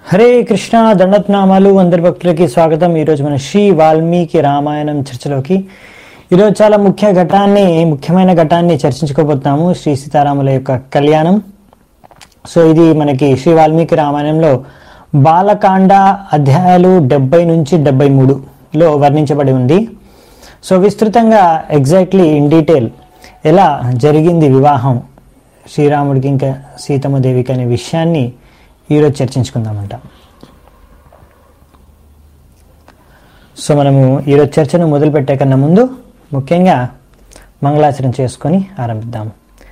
హరే కృష్ణ దండత్నామాలు అందరి భక్తులకి స్వాగతం ఈరోజు మన శ్రీ వాల్మీకి రామాయణం చర్చలోకి ఈరోజు చాలా ముఖ్య ఘటాన్ని ముఖ్యమైన ఘటాన్ని చర్చించుకోబోతున్నాము శ్రీ సీతారాముల యొక్క కళ్యాణం సో ఇది మనకి శ్రీ వాల్మీకి రామాయణంలో బాలకాండ అధ్యాయాలు డెబ్బై నుంచి డెబ్బై మూడులో వర్ణించబడి ఉంది సో విస్తృతంగా ఎగ్జాక్ట్లీ ఇన్ డీటెయిల్ ఎలా జరిగింది వివాహం శ్రీరాముడికి ఇంకా సీతమ్మ దేవికి అనే విషయాన్ని ఈరోజు చర్చించుకుందామంట సో మనము ఈరోజు చర్చను మొదలుపెట్టే కన్నా ముందు ముఖ్యంగా మంగళాచరణ చేసుకొని ఆరంభిద్దాం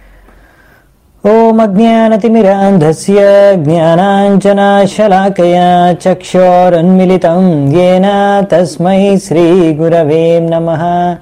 ఓం అజ్ఞానతిమిరాంధస్య జ్ఞానాంజనాశలాకయా చక్షోరన్మిళితం येन తస్మై శ్రీగురవే నమః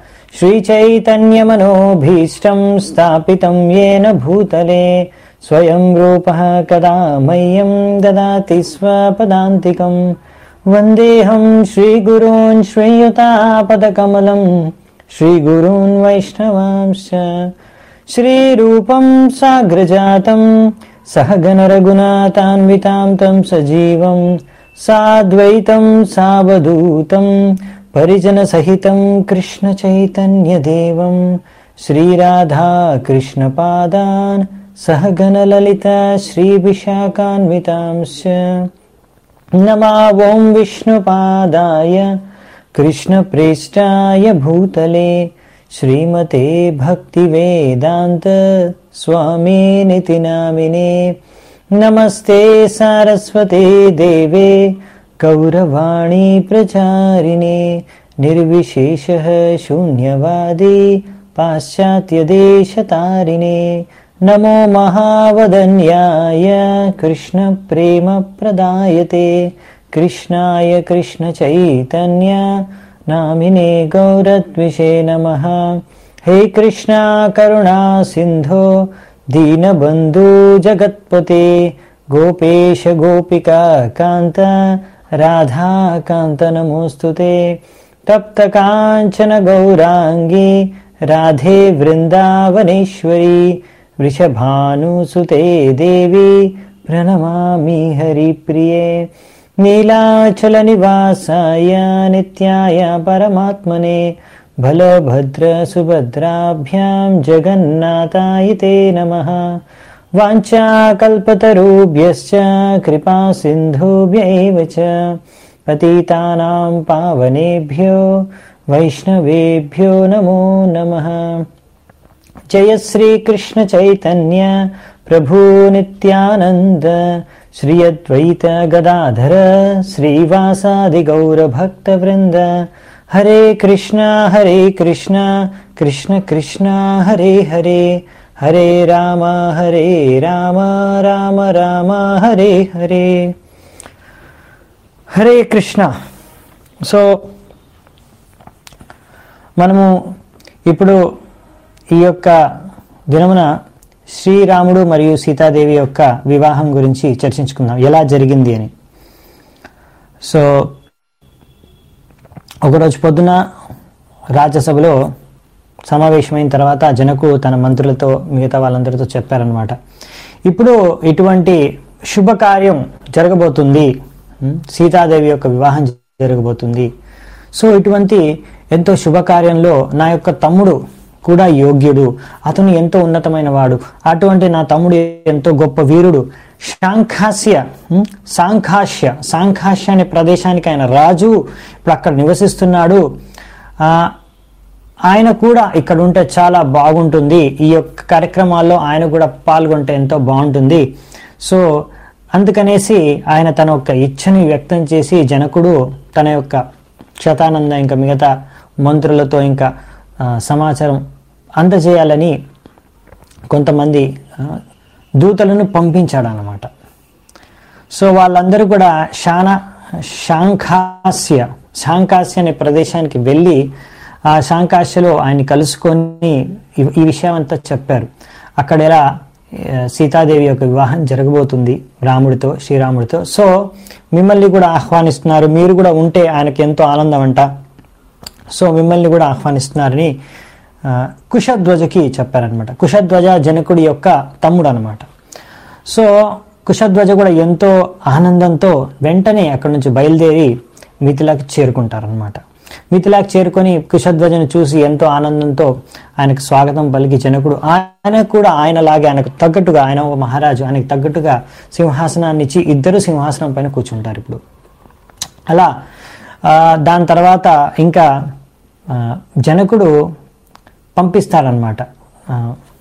శ్రీచైతన్యమనోభీష్టం స్థాపితం येन భూతలే స్వయం రూపः కదా మह्यं దదాతి స్వపదాంతికం వందేహం శ్రీగురూన్ శ్రీయుతాపదకమలం శ్రీగురూన్ వైష్ణవాంశ श्रीरूपं साग्रजातं सहगणरघुनाथान्वितां तं सजीवं साद्वैतं सावधूतं परिजनसहितं कृष्णचैतन्यदेवं श्रीराधा कृष्णपादान् सहगणललिता श्रीविशाखान्वितांश्च नमा ॐ विष्णुपादाय कृष्णप्रेष्ठाय भूतले श्रीमते भक्तिवेदान्त स्वामिनिति नामिने नमस्ते सारस्वते देवे गौरवाणी प्रचारिणे निर्विशेषः शून्यवादी पाश्चात्यदेशतारिणे नमो महावदन्याय कृष्णप्रेमप्रदायते कृष्णाय कृष्णचैतन्य नामिने गौरद्विषे नमः हे कृष्णा करुणा सिन्धो दीनबन्धु जगत्पते गोपेश गोपिका कान्त राधाकान्त नमोऽस्तु ते तप्तकाञ्चन गौराङ्गी राधे वृन्दावनेश्वरी वृषभानुसुते देवी प्रणमामि हरिप्रिये नीलाचलनिवासाय नित्याय परमात्मने बलभद्रसुभद्राभ्यां जगन्नाथाय ते नमः वाञ्छाकल्पतरुभ्यश्च कृपासिन्धुभ्य एव च पतितानां पावनेभ्यो वैष्णवेभ्यो नमो नमः जय श्रीकृष्णचैतन्य प्रभु नित्यानन्द श्री अद्वैत गदाधर श्रीवासादि गौरभक्तवृन्द हरे कृष्ण हरे कृष्ण कृष्ण कृष्ण हरे हरे हरे राम हरे राम राम राम हरे హరే హరే కృష్ణ సో మనము ఇప్పుడు ఈ యొక్క దినమున శ్రీరాముడు మరియు సీతాదేవి యొక్క వివాహం గురించి చర్చించుకుందాం ఎలా జరిగింది అని సో ఒకరోజు పొద్దున రాజ్యసభలో సమావేశమైన తర్వాత జనకు తన మంత్రులతో మిగతా వాళ్ళందరితో చెప్పారనమాట ఇప్పుడు ఇటువంటి శుభకార్యం జరగబోతుంది ఉం, సీతాదేవి యొక్క వివాహం జరగబోతుంది సో ఇటువంటి ఎంతో శుభకార్యంలో నా యొక్క తమ్ముడు కూడా యోగ్యుడు అతను ఎంతో ఉన్నతమైన వాడు అటువంటి నా తమ్ముడు ఎంతో గొప్ప వీరుడు శాంఖాస్య ఉం, సాంఖాస్య సాంఖాస్య అనే ప్రదేశానికి ఆయన రాజు ఇప్పుడు అక్కడ నివసిస్తున్నాడు ఆ ఆయన కూడా ఇక్కడ ఉంటే చాలా బాగుంటుంది ఈ యొక్క కార్యక్రమాల్లో ఆయన కూడా పాల్గొంటే ఎంతో బాగుంటుంది సో అందుకనేసి ఆయన తన యొక్క ఇచ్ఛని వ్యక్తం చేసి జనకుడు తన యొక్క శతానంద ఇంకా మిగతా మంత్రులతో ఇంకా ఆ, సమాచారం అందజేయాలని కొంతమంది ఆ, దూతలను పంపించాడు అన్నమాట సో వాళ్ళందరూ కూడా శాన శాంఖాస్య శాంకాస్య అనే ప్రదేశానికి వెళ్ళి ఆ శాంకాస్యలో ఆయన్ని కలుసుకొని ఈ- ఈ విషయం అంతా చెప్పారు అక్కడ ఎలా ఆ, సీతాదేవి యొక్క వివాహం జరగబోతుంది రాముడితో శ్రీరాముడితో సో మిమ్మల్ని కూడా ఆహ్వానిస్తున్నారు మీరు కూడా ఉంటే ఆయనకి ఎంతో ఆనందం అంట సో మిమ్మల్ని కూడా ఆహ్వానిస్తున్నారని ఆ, కుశధ్వజకి చెప్పారనమాట కుశధ్వజ జనకుడి యొక్క తమ్ముడు అనమాట సో కుశధ్వజ కూడా ఎంతో ఆనందంతో వెంటనే అక్కడి నుంచి బయలుదేరి మిథిలాకి చేరుకుంటారనమాట మిథిలాకి చేరుకొని కుశధ్వజను చూసి ఎంతో ఆనందంతో ఆయనకు స్వాగతం పలికి జనకుడు ఆయన కూడా ఆయనలాగే ఆయనకు తగ్గట్టుగా ఆయన ఒక మహారాజు ఆయనకు తగ్గట్టుగా సింహాసనాన్ని ఇచ్చి ఇద్దరు సింహాసనం పైన కూర్చుంటారు ఇప్పుడు అలా ఆ, దాని తర్వాత ఇంకా ఆ, జనకుడు పంపిస్తారనమాట ఆ,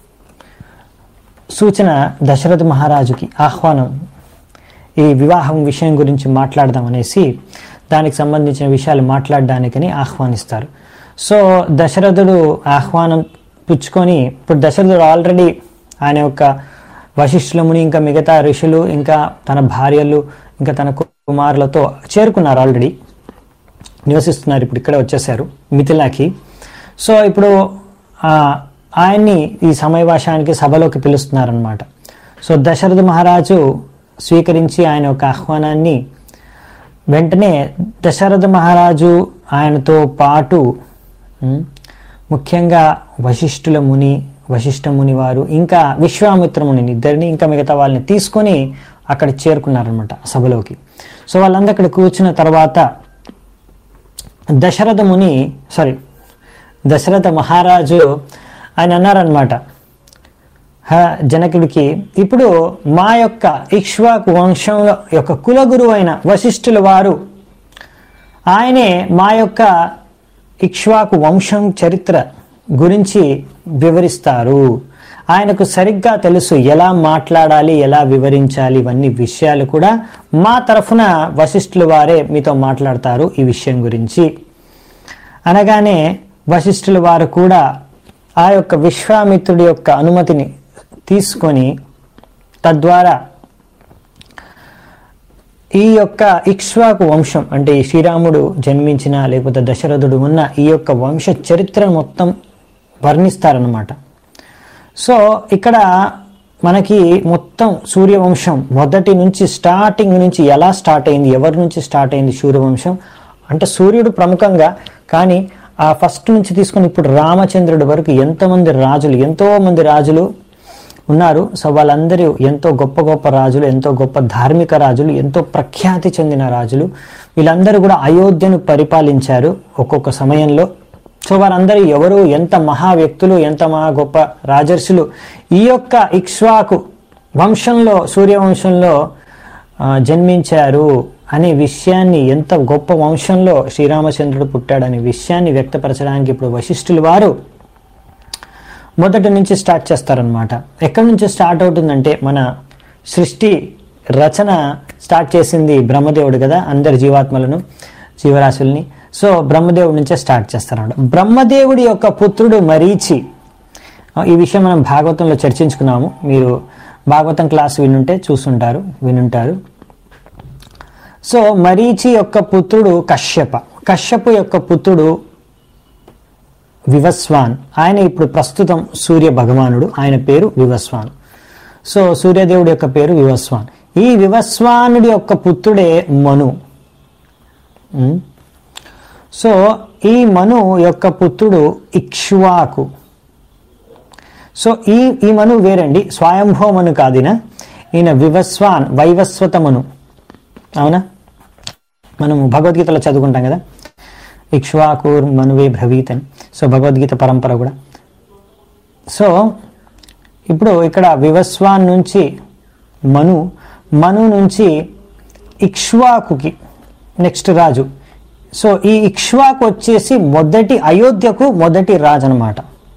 సూచన దశరథ మహారాజుకి ఆహ్వానం ఈ వివాహం విషయం గురించి మాట్లాడదాం అనేసి దానికి సంబంధించిన విషయాలు మాట్లాడడానికని ఆహ్వానిస్తారు సో దశరథుడు ఆహ్వానం పుచ్చుకొని ఇప్పుడు దశరథుడు ఆల్రెడీ ఆయన యొక్క వశిష్ఠుల ముని ఇంకా మిగతా ఋషులు ఇంకా తన భార్యలు ఇంకా తన కుమారులతో చేరుకున్నారు ఆల్రెడీ నివసిస్తున్నారు ఇప్పుడు ఇక్కడే వచ్చేసారు మిథిలాకి సో ఇప్పుడు ఆ, ఆయన్ని ఈ సమయవాసానికి సభలోకి పిలుస్తున్నారనమాట సో దశరథ మహారాజు స్వీకరించి ఆయన యొక్క ఆహ్వానాన్ని వెంటనే దశరథ మహారాజు ఆయనతో పాటు ఉమ్, ముఖ్యంగా వశిష్ఠుల ముని వశిష్ఠ ముని వారు ఇంకా విశ్వామిత్ర మునిని ఇద్దరిని ఇంకా మిగతా వాళ్ళని తీసుకొని అక్కడ చేరుకున్నారనమాట సభలోకి సో వాళ్ళందరూ అక్కడ కూర్చున్న తర్వాత దశరథ ముని సారీ దశరథ మహారాజు ఆయన అన్నారనమాట "హ, జనకుడికి ఇప్పుడు మా యొక్క ఇక్ష్వాకు వంశం యొక్క కులగురువు అయిన వశిష్ఠుల వారు ఆయనే మా యొక్క ఇక్ష్వాకు వంశం చరిత్ర గురించి వివరిస్తారు ఆయనకు సరిగ్గా తెలుసు ఎలా మాట్లాడాలి ఎలా వివరించాలి ఇవన్నీ విషయాలు కూడా మా తరఫున వశిష్ఠుల వారే మీతో మాట్లాడతారు ఈ విషయం గురించి అనగానే వశిష్ఠుల వారు కూడా ఆ యొక్క విశ్వామిత్రుడి యొక్క అనుమతిని తీసుకొని తద్వారా ఈ యొక్క ఇక్ష్వాకు వంశం అంటే ఈ శ్రీరాముడు జన్మించిన లేకపోతే దశరథుడు ఉన్న ఈ యొక్క వంశ చరిత్ర మొత్తం వర్ణిస్తారనమాట సో ఇక్కడ మనకి మొత్తం సూర్యవంశం మొదటి నుంచి స్టార్టింగ్ నుంచి ఎలా స్టార్ట్ అయింది ఎవరి నుంచి స్టార్ట్ అయింది సూర్యవంశం అంటే సూర్యుడు ప్రముఖంగా కానీ ఆ ఫస్ట్ నుంచి తీసుకుని ఇప్పుడు రామచంద్రుడి వరకు ఎంతమంది రాజులు ఎంతో మంది రాజులు ఉన్నారు సో వాళ్ళందరూ ఎంతో గొప్ప గొప్ప రాజులు ఎంతో గొప్ప ధార్మిక రాజులు ఎంతో ప్రఖ్యాతి చెందిన రాజులు వీళ్ళందరూ కూడా అయోధ్యను పరిపాలించారు ఒక్కొక్క సమయంలో సో వారందరూ ఎవరు ఎంత మహా వ్యక్తులు ఎంత మహా గొప్ప రాజర్షులు ఈ యొక్క ఇక్ష్వాకు వంశంలో సూర్యవంశంలో ఆ, జన్మించారు అనే విషయాన్ని ఎంత గొప్ప వంశంలో శ్రీరామచంద్రుడు పుట్టాడనే విషయాన్ని వ్యక్తపరచడానికి ఇప్పుడు వశిష్ఠులు వారు మొదటి నుంచి స్టార్ట్ చేస్తారనమాట ఎక్కడి నుంచి స్టార్ట్ అవుతుందంటే మన సృష్టి రచన స్టార్ట్ చేసింది బ్రహ్మదేవుడు కదా అందరి జీవాత్మలను జీవరాశుల్ని సో బ్రహ్మదేవుడి నుంచే స్టార్ట్ చేస్తారన్నమాట బ్రహ్మదేవుడి యొక్క పుత్రుడు మరీచి ఆ, ఈ విషయం మనం భాగవతంలో చర్చించుకున్నాము మీరు భాగవతం క్లాస్ వినుంటే చూసుంటారు వినుంటారు సో మరీచి యొక్క పుత్రుడు కశ్యప కశ్యపు యొక్క పుత్రుడు వివస్వాన్ ఆయన ఇప్పుడు ప్రస్తుతం సూర్య భగవానుడు ఆయన పేరు వివస్వాన్ సో సూర్యదేవుడి యొక్క పేరు వివస్వాన్ ఈ వివస్వానుడి యొక్క పుత్రుడే మను ఉమ్. సో ఈ మను యొక్క పుత్రుడు ఇక్ష్వాకు సో ఈ ఈ మను వేరండి స్వయంభవ మను కాదిన ఈయన వివస్వాన్ వైవస్వత మను అవునా మనము భగవద్గీతలో చదువుకుంటాం కదా ఇక్ష్వాకూర్ మనువే భ్రవీత్ అని సో భగవద్గీత పరంపర కూడా సో ఇప్పుడు ఇక్కడ వివస్వాన్ నుంచి మను మను నుంచి ఇక్ష్వాకుకి నెక్స్ట్ రాజు సో ఈ ఇక్ష్వాకు వచ్చేసి మొదటి అయోధ్యకు మొదటి రాజు అనమాట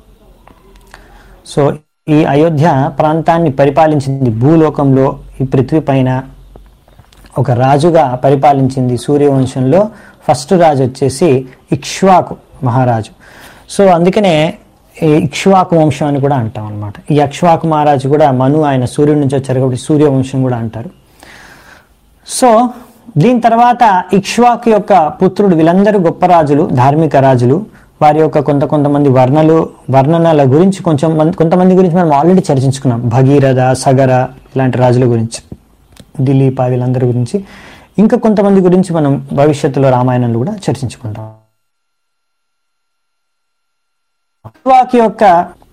సో ఈ అయోధ్య ప్రాంతాన్ని పరిపాలించింది భూలోకంలో ఈ పృథ్వీ పైన ఒక రాజుగా పరిపాలించింది సూర్యవంశంలో ఫస్ట్ రాజు వచ్చేసి ఇక్ష్వాకు మహారాజు సో అందుకనే ఈ ఇక్ష్వాకు వంశం అని కూడా అంటాం అనమాట ఈ అక్ష్వాకు మహారాజు కూడా మను ఆయన సూర్యుడి నుంచి వచ్చారు కాబట్టి సూర్యవంశం కూడా అంటారు సో దీని తర్వాత ఇక్ష్వాకు యొక్క పుత్రుడు వీళ్ళందరూ గొప్ప రాజులు ధార్మిక రాజులు వారి యొక్క కొంత కొంతమంది వర్ణలు వర్ణనల గురించి కొంచెం మంది కొంతమంది గురించి మనం ఆల్రెడీ చర్చించుకున్నాం భగీరథ సగర ఇలాంటి రాజుల గురించి దిలీప వీళ్ళందరి గురించి ఇంకా కొంతమంది గురించి మనం భవిష్యత్తులో రామాయణంలో కూడా చర్చించుకుంటాం ఇక్ష్వాకు యొక్క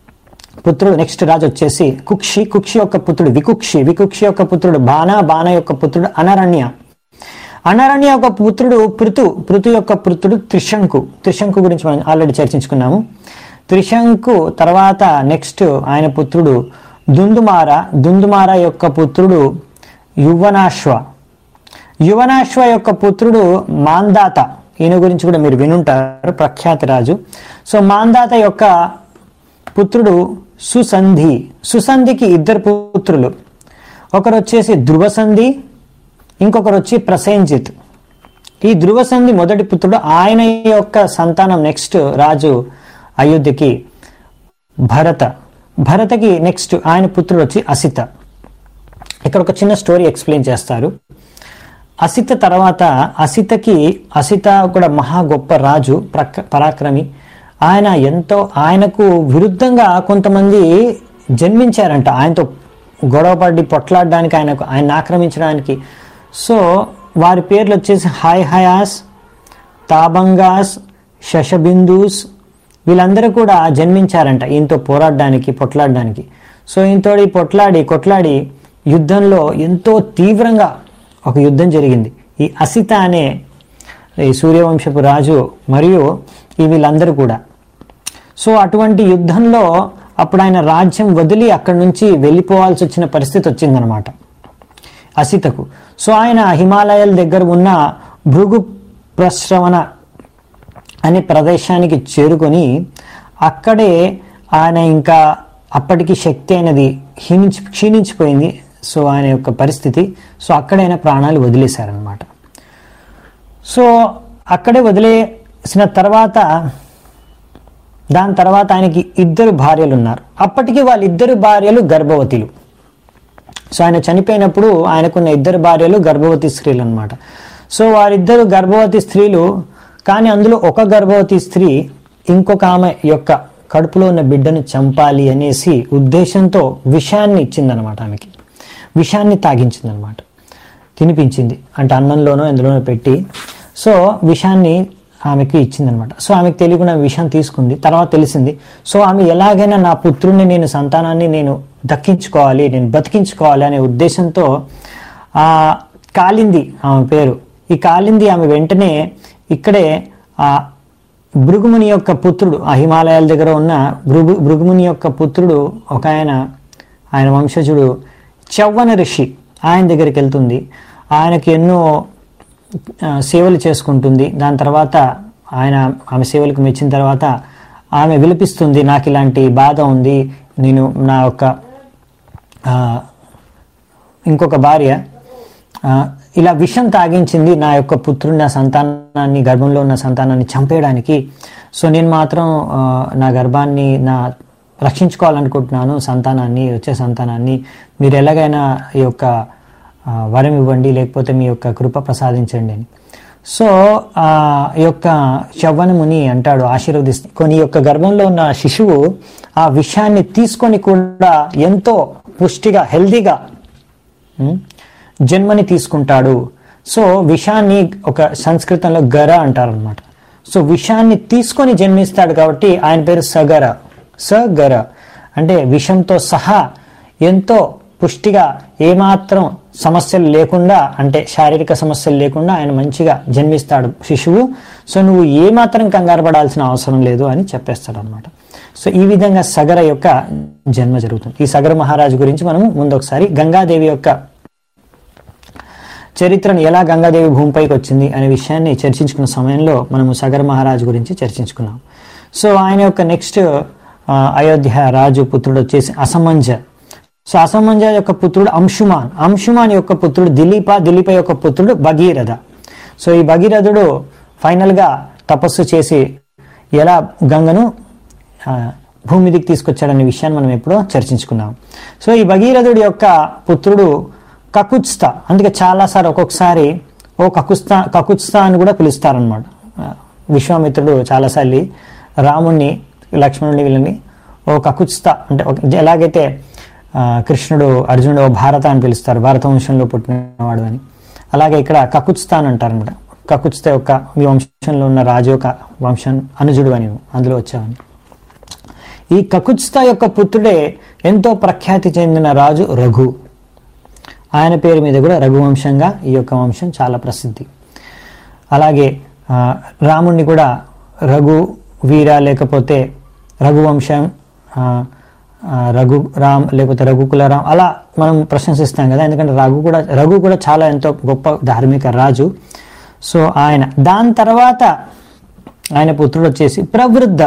పుత్రుడు నెక్స్ట్ రాజు వచ్చేసి కుక్షి కుక్షి యొక్క పుత్రుడు వికుక్షి వికుక్షి యొక్క పుత్రుడు బాణ బాణ యొక్క పుత్రుడు అనరణ్య అనరణ్య యొక్క పుత్రుడు పృథు పృథు యొక్క పుత్రుడు త్రిశంకు త్రిశంకు గురించి మనం ఆల్రెడీ చర్చించుకున్నాము త్రిశంకు తర్వాత నెక్స్ట్ ఆయన పుత్రుడు దుందుమార దుందుమార యొక్క పుత్రుడు యువనాశ్వ యువనాశ్వ యొక్క పుత్రుడు మాందాత ఈయన గురించి కూడా మీరు వినుంటారు ప్రఖ్యాతి రాజు సో మాందాత యొక్క పుత్రుడు సుసంధి సుసంధికి ఇద్దరు పుత్రులు ఒకరు వచ్చేసి ధ్రువసంధి ఇంకొకరు వచ్చి ప్రసేంజిత్ ఈ ధ్రువసంధి మొదటి పుత్రుడు ఆయన యొక్క సంతానం నెక్స్ట్ రాజు అయోధ్యకి భరత భరతకి నెక్స్ట్ ఆయన పుత్రుడు వచ్చి అసిత ఇక్కడ ఒక చిన్న స్టోరీ ఎక్స్ప్లెయిన్ చేస్తారు అసిత తర్వాత అసితకి అసిత కూడా మహా గొప్ప రాజు ప్రక పరాక్రమి ఆయన ఎంతో ఆయనకు విరుద్ధంగా కొంతమంది జన్మించారంట ఆయనతో గొడవపడి పొట్లాడడానికి ఆయనకు ఆయన ఆక్రమించడానికి సో వారి పేర్లు వచ్చేసి హాయ్ హయాస్ తాబంగాస్ శశబిందూస్ వీళ్ళందరూ కూడా జన్మించారంట ఈయనతో పోరాడడానికి పొట్లాడడానికి సో ఈయనతో పొట్లాడి కొట్లాడి యుద్ధంలో ఎంతో తీవ్రంగా ఒక యుద్ధం జరిగింది ఈ అసిత అనే ఈ సూర్యవంశపు రాజు మరియు ఈ వీళ్ళందరూ కూడా సో అటువంటి యుద్ధంలో అప్పుడు ఆయన రాజ్యం వదిలి అక్కడి నుంచి వెళ్ళిపోవాల్సి వచ్చిన పరిస్థితి వచ్చిందనమాట అసితకు సో ఆయన హిమాలయాల దగ్గర ఉన్న భృగు ప్రశ్రవణ అనే ప్రదేశానికి చేరుకొని అక్కడే ఆయన ఇంకా అప్పటికి శక్తి అయినది క్షీణించి క్షీణించిపోయింది సో ఆయన యొక్క పరిస్థితి సో అక్కడే ఆయన ప్రాణాలు వదిలేశారనమాట సో అక్కడే వదిలేసిన తర్వాత దాని తర్వాత ఆయనకి ఇద్దరు భార్యలు ఉన్నారు అప్పటికి వాళ్ళిద్దరు భార్యలు గర్భవతులు సో ఆయన చనిపోయినప్పుడు ఆయనకున్న ఇద్దరు భార్యలు గర్భవతి స్త్రీలు అనమాట సో వారిద్దరు గర్భవతి స్త్రీలు కానీ అందులో ఒక గర్భవతి స్త్రీ ఇంకొక ఆమె యొక్క కడుపులో ఉన్న బిడ్డను చంపాలి అనేసి ఉద్దేశంతో విషాన్ని ఇచ్చిందనమాట ఆమెకి విషాన్ని తాగించిందనమాట తినిపించింది అంటే అన్నంలోనో ఎందులోనో పెట్టి సో విషాన్ని ఆమెకి ఇచ్చిందనమాట సో ఆమెకు తెలియకుండా విషయం తీసుకుంది తర్వాత తెలిసింది సో ఆమె ఎలాగైనా నా పుత్రుడిని నేను సంతానాన్ని నేను దక్కించుకోవాలి నేను బతికించుకోవాలి అనే ఉద్దేశంతో ఆ కాలింది ఆమె పేరు ఈ కాలింది ఆమె వెంటనే ఇక్కడే ఆ భృగుముని యొక్క పుత్రుడు ఆ హిమాలయాల దగ్గర ఉన్న భృగు భృగుముని యొక్క పుత్రుడు ఒక ఆయన ఆయన వంశజుడు చవ్వన ఋషి ఆయన దగ్గరికి వెళ్తుంది ఆయనకి ఎన్నో ఆ, సేవలు చేసుకుంటుంది దాని తర్వాత ఆయన ఆమె సేవలకు మెచ్చిన తర్వాత ఆమె విలపిస్తుంది నాకు ఇలాంటి బాధ ఉంది నేను నా యొక్క ఆ, ఇంకొక భార్య ఆ, ఇలా విషం తాగించింది నా యొక్క పుత్రుడు నా సంతానాన్ని గర్భంలో ఉన్న సంతానాన్ని చంపేయడానికి సో నేను మాత్రం ఆ, నా గర్భాన్ని నా రక్షించుకోవాలనుకుంటున్నాను సంతానాన్ని వచ్చే సంతానాన్ని మీరు ఎలాగైనా ఈ యొక్క ఆ, వరం ఇవ్వండి లేకపోతే మీ యొక్క కృప ప్రసాదించండి అని సో ఆ ఈ యొక్క చవ్వనముని అంటాడు ఆశీర్వదిస్తూ కొన్ని యొక్క గర్భంలో ఉన్న శిశువు ఆ విషయాన్ని తీసుకొని కూడా ఎంతో పుష్టిగా హెల్దీగా ఉమ్, జన్మని తీసుకుంటాడు సో విషాన్ని ఒక సంస్కృతంలో గర అంటారు అనమాట సో విషాన్ని తీసుకొని జన్మిస్తాడు కాబట్టి ఆయన పేరు సగర సగర అంటే విషంతో సహా ఎంతో పుష్టిగా ఏమాత్రం సమస్యలు లేకుండా అంటే శారీరక సమస్యలు లేకుండా ఆయన మంచిగా జన్మిస్తాడు శిశువు సో నువ్వు ఏమాత్రం కంగారు పడాల్సిన అవసరం లేదు అని చెప్పేస్తాడు అనమాట సో ఈ విధంగా సగర యొక్క జన్మ జరుగుతుంది ఈ సగర మహారాజు గురించి మనము ముందు ఒకసారి గంగాదేవి యొక్క చరిత్రను ఎలా గంగాదేవి భూమిపైకి వచ్చింది అనే విషయాన్ని చర్చించుకున్న సమయంలో మనము సగర మహారాజు గురించి చర్చించుకున్నాం సో ఆయన యొక్క నెక్స్ట్ అయోధ్య రాజు పుత్రుడు వచ్చేసి అసమంజ సో అసమంజ యొక్క పుత్రుడు అంశుమాన్ అంశుమాన్ యొక్క పుత్రుడు దిలీప దిలీప యొక్క పుత్రుడు భగీరథ సో ఈ భగీరథుడు ఫైనల్గా తపస్సు చేసి ఎలా గంగను ఆ, భూమి మీదకి తీసుకొచ్చాడనే విషయాన్ని మనం ఎప్పుడో చర్చించుకున్నాం సో ఈ భగీరథుడి యొక్క పుత్రుడు కకుత్స్తా అందుకే చాలాసార్లు ఒక్కొక్కసారి ఓ కకుస్తా కకుత్స్తా అని కూడా పిలుస్తారనమాట విశ్వామిత్రుడు చాలాసార్లు రాముణ్ణి లక్ష్మణుని వీళ్ళని ఓ కకుత్స్తా అంటే ఒక- ఎలాగైతే ఆ, కృష్ణుడు అర్జునుడు ఓ భారత అని పిలుస్తారు భారత వంశంలో పుట్టినవాడు అని అలాగే ఇక్కడ కకుత్స్థాన్ అంటారనమాట కకుత్స్థ యొక్క ఈ వంశంలో ఉన్న రాజు యొక్క వంశం అనుజుడు అని అందులో వచ్చావని ఈ కకుత్స్థ యొక్క పుత్రుడే ఎంతో ప్రఖ్యాతి చెందిన రాజు రఘు ఆయన పేరు మీద కూడా రఘువంశంగా ఈ యొక్క వంశం చాలా ప్రసిద్ధి అలాగే ఆ, రాముణ్ణి కూడా రఘు వీర లేకపోతే రఘువంశం ఆ, ఆ, రఘు రామ్ లేకపోతే రఘుకుల రామ్ అలా మనం ప్రశంసిస్తాం కదా ఎందుకంటే రఘు కూడా రఘు కూడా చాలా ఎంతో గొప్ప ధార్మిక రాజు సో ఆయన దాని తర్వాత ఆయన పుత్రుడు వచ్చేసి ప్రవృద్ధ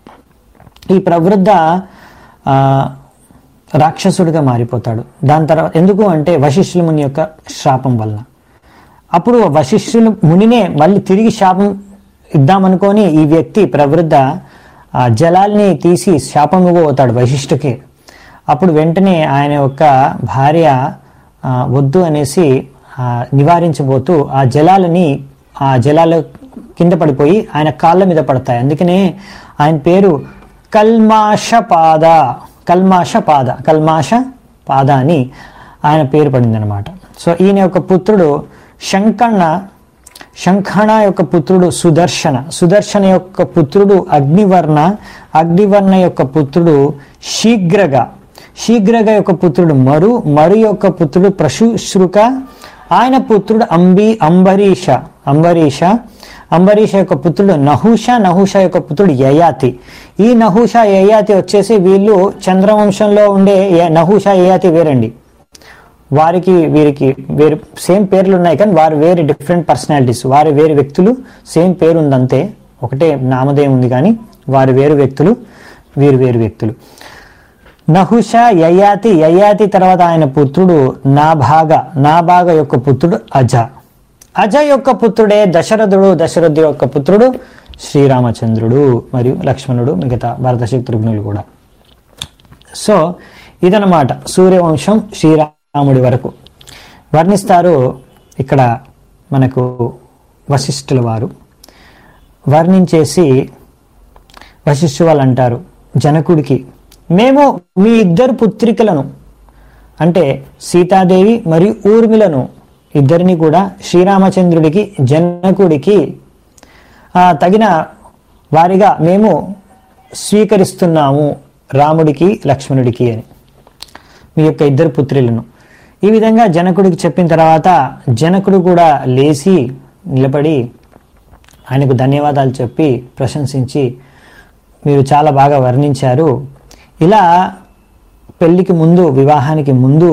ఈ ప్రవృద్ధ ఆ, రాక్షసుడిగా మారిపోతాడు దాని తర్వాత ఎందుకు అంటే వశిష్ఠుల ముని యొక్క శాపం వలన అప్పుడు వశిష్ఠుల మునినే మళ్ళీ తిరిగి శాపం ఇద్దామనుకొని ఈ వ్యక్తి ప్రవృద్ధ ఆ జలాల్ని తీసి శాపం ఇవ్వబోతాడు వశిష్ఠుకి అప్పుడు వెంటనే ఆయన యొక్క భార్య ఆ, వద్దు అనేసి ఆ, నివారించబోతూ ఆ జలాలని ఆ జలాల కింద పడిపోయి ఆయన కాళ్ళ మీద పడతాయి అందుకనే ఆయన పేరు కల్మాష పాద కల్మాష పాద కల్మాష పాద అని ఆయన పేరు పడింది అనమాట సో ఈయన యొక్క పుత్రుడు శంకణ శంఖణ యొక్క పుత్రుడు సుదర్శన సుదర్శన యొక్క పుత్రుడు అగ్నివర్ణ అగ్నివర్ణ యొక్క పుత్రుడు శీఘ్రగా శీఘ్రగా యొక్క పుత్రుడు మరు మరు యొక్క పుత్రుడు ప్రశుశ్రుక ఆయన పుత్రుడు అంబి అంబరీష అంబరీష అంబరీష యొక్క పుత్రుడు నహుష నహుష యొక్క పుత్రుడు యయాతి ఈ నహుష యయాతి వచ్చేసి వీళ్ళు చంద్రవంశంలో ఉండే య- నహుష యయాతి వేరండి వారికి వీరికి వేరు సేమ్ పేర్లు ఉన్నాయి కానీ వారు వేరే డిఫరెంట్ పర్సనాలిటీస్ వారి వేరు వ్యక్తులు సేమ్ పేరు ఉంది అంతే ఒకటే నామధేయం ఉంది కానీ వారు వేరు వ్యక్తులు వీరు వేరు వ్యక్తులు నహుష యయాతి యయాతి తర్వాత ఆయన పుత్రుడు నాభాగ నాభాగ యొక్క పుత్రుడు అజ అజ యొక్క పుత్రుడే దశరథుడు దశరథుడు యొక్క పుత్రుడు శ్రీరామచంద్రుడు మరియు లక్ష్మణుడు మిగతా భరత శత్రుఘ్నులు కూడా సో ఇదనమాట సూర్యవంశం శ్రీరాముడి వరకు వర్ణిస్తారు ఇక్కడ మనకు వశిష్ఠుల వారు వర్ణించేసి వశిష్ఠు వాళ్ళు అంటారు జనకుడికి మేము మీ ఇద్దరు పుత్రికలను అంటే సీతాదేవి మరియు ఊర్మిలను ఇద్దరిని కూడా శ్రీరామచంద్రుడికి జనకుడికి ఆ, తగిన వారిగా మేము స్వీకరిస్తున్నాము రాముడికి లక్ష్మణుడికి అని మీ యొక్క ఇద్దరు పుత్రులను ఈ విధంగా జనకుడికి చెప్పిన తర్వాత జనకుడు కూడా లేచి నిలబడి ఆయనకు ధన్యవాదాలు చెప్పి ప్రశంసించి మీరు చాలా బాగా వర్ణించారు ఇలా పెళ్లికి ముందు వివాహానికి ముందు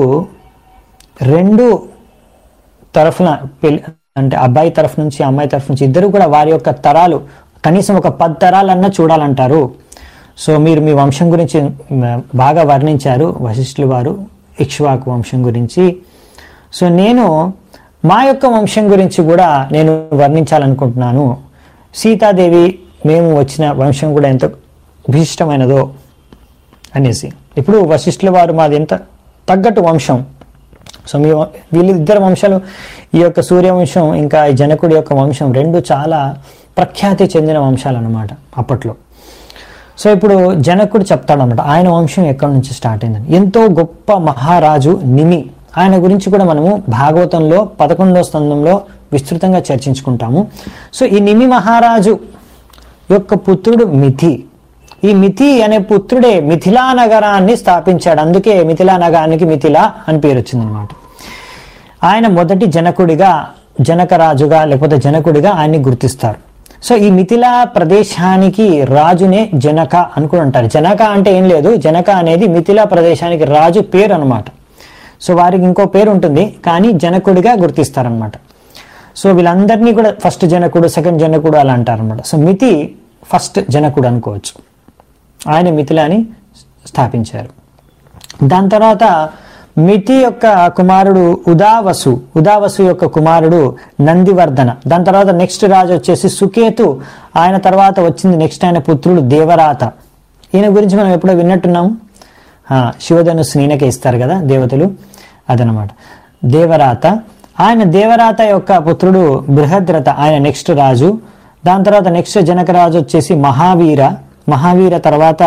రెండు తరఫున పెళ్లి అంటే అబ్బాయి తరఫు నుంచి అమ్మాయి తరఫు నుంచి ఇద్దరు కూడా వారి యొక్క తరాలు కనీసం ఒక పది తరాలన్నా చూడాలంటారు సో మీరు మీ వంశం గురించి మ, బాగా వర్ణించారు వశిష్ఠులు వారు ఇక్ష్వాకు వంశం గురించి సో నేను మా యొక్క వంశం గురించి కూడా నేను వర్ణించాలనుకుంటున్నాను సీతాదేవి మేము వచ్చిన వంశం కూడా ఎంత విశిష్టమైనదో అనేసి ఇప్పుడు వశిష్ఠుల వారు మాది ఎంత తగ్గట్టు వంశం సో మీ వ- వీళ్ళిద్దరు వంశాలు ఈ యొక్క సూర్యవంశం ఇంకా ఈ జనకుడి యొక్క వంశం రెండు చాలా ప్రఖ్యాతి చెందిన వంశాలు అన్నమాట అప్పట్లో సో ఇప్పుడు జనకుడు చెప్తాడనమాట ఆయన వంశం ఎక్కడి నుంచి స్టార్ట్ అయిందని ఎంతో గొప్ప మహారాజు నిమి ఆయన గురించి కూడా మనము భాగవతంలో పదకొండవ స్కందంలో విస్తృతంగా చర్చించుకుంటాము సో ఈ నిమి మహారాజు యొక్క పుత్రుడు మిథి ఈ మిథి అనే పుత్రుడే మిథిలా నగరాన్ని స్థాపించాడు అందుకే మిథిలా నగరానికి మిథిలా అని పేరు వచ్చిందనమాట ఆయన మొదటి జనకుడిగా జనకరాజుగా లేకపోతే జనకుడిగా ఆయన్ని గుర్తిస్తారు సో ఈ మిథిలా ప్రదేశానికి రాజునే జనక అని కూడా అంటారు జనక అంటే ఏం లేదు జనక అనేది మిథిలా ప్రదేశానికి రాజు పేరు అన్నమాట సో వారికి ఇంకో పేరు ఉంటుంది కానీ జనకుడిగా గుర్తిస్తారనమాట సో వీళ్ళందరినీ కూడా ఫస్ట్ జనకుడు సెకండ్ జనకుడు అలా అంటారనమాట సో మితి ఫస్ట్ జనకుడు అనుకోవచ్చు ఆయన మిథిలాని స్థాపించారు దాని తర్వాత మితి యొక్క కుమారుడు ఉదావసు ఉదావసు యొక్క కుమారుడు నందివర్ధన దాని తర్వాత నెక్స్ట్ రాజు వచ్చేసి సుకేతు ఆయన తర్వాత వచ్చింది నెక్స్ట్ ఆయన పుత్రుడు దేవరాత ఈయన గురించి మనం ఎప్పుడో విన్నట్టున్నాము ఆ, శివధనుస్సుని ఈయనకే ఇస్తారు కదా దేవతలు అదనమాట దేవరాత ఆయన దేవరాత యొక్క పుత్రుడు బృహద్రథ ఆయన నెక్స్ట్ రాజు దాని తర్వాత నెక్స్ట్ జనక రాజు వచ్చేసి మహావీర మహావీర తర్వాత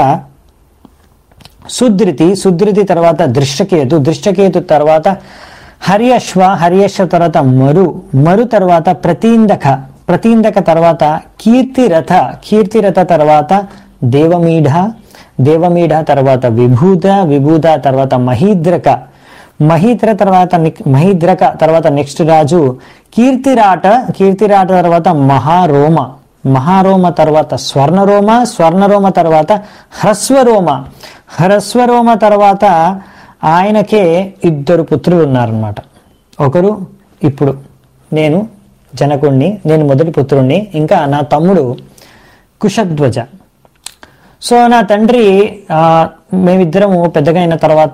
సుధృతి సుధృతి తర్వాత దృష్టకేతు దృష్టకేతు తర్వాత హరియశ్వ హరియశ్వ తర్వాత మరు మరు తర్వాత ప్రతీందక ప్రతీందక తర్వాత కీర్తిరథ కీర్తిరథ తర్వాత దేవమీఢ దేవమీఢ తర్వాత విభూత విభూత తర్వాత మహీద్రక మహీద్ర తర్వాత నిక్- మహీద్రక తర్వాత నెక్స్ట్ రాజు కీర్తిరాట కీర్తిరాట తర్వాత మహారోమ మహారోమ తర్వాత స్వర్ణరోమ స్వర్ణరోమ తర్వాత హ్రస్వరోమ హ్రస్వరోమ తర్వాత ఆయనకే ఇద్దరు పుత్రులు ఉన్నారనమాట ఒకరు ఇప్పుడు నేను జనకుణ్ణి నేను మొదటి పుత్రుణ్ణి ఇంకా నా తమ్ముడు కుశధ్వజ సో నా తండ్రి ఆ, మేమిద్దరము పెద్దగా అయిన తర్వాత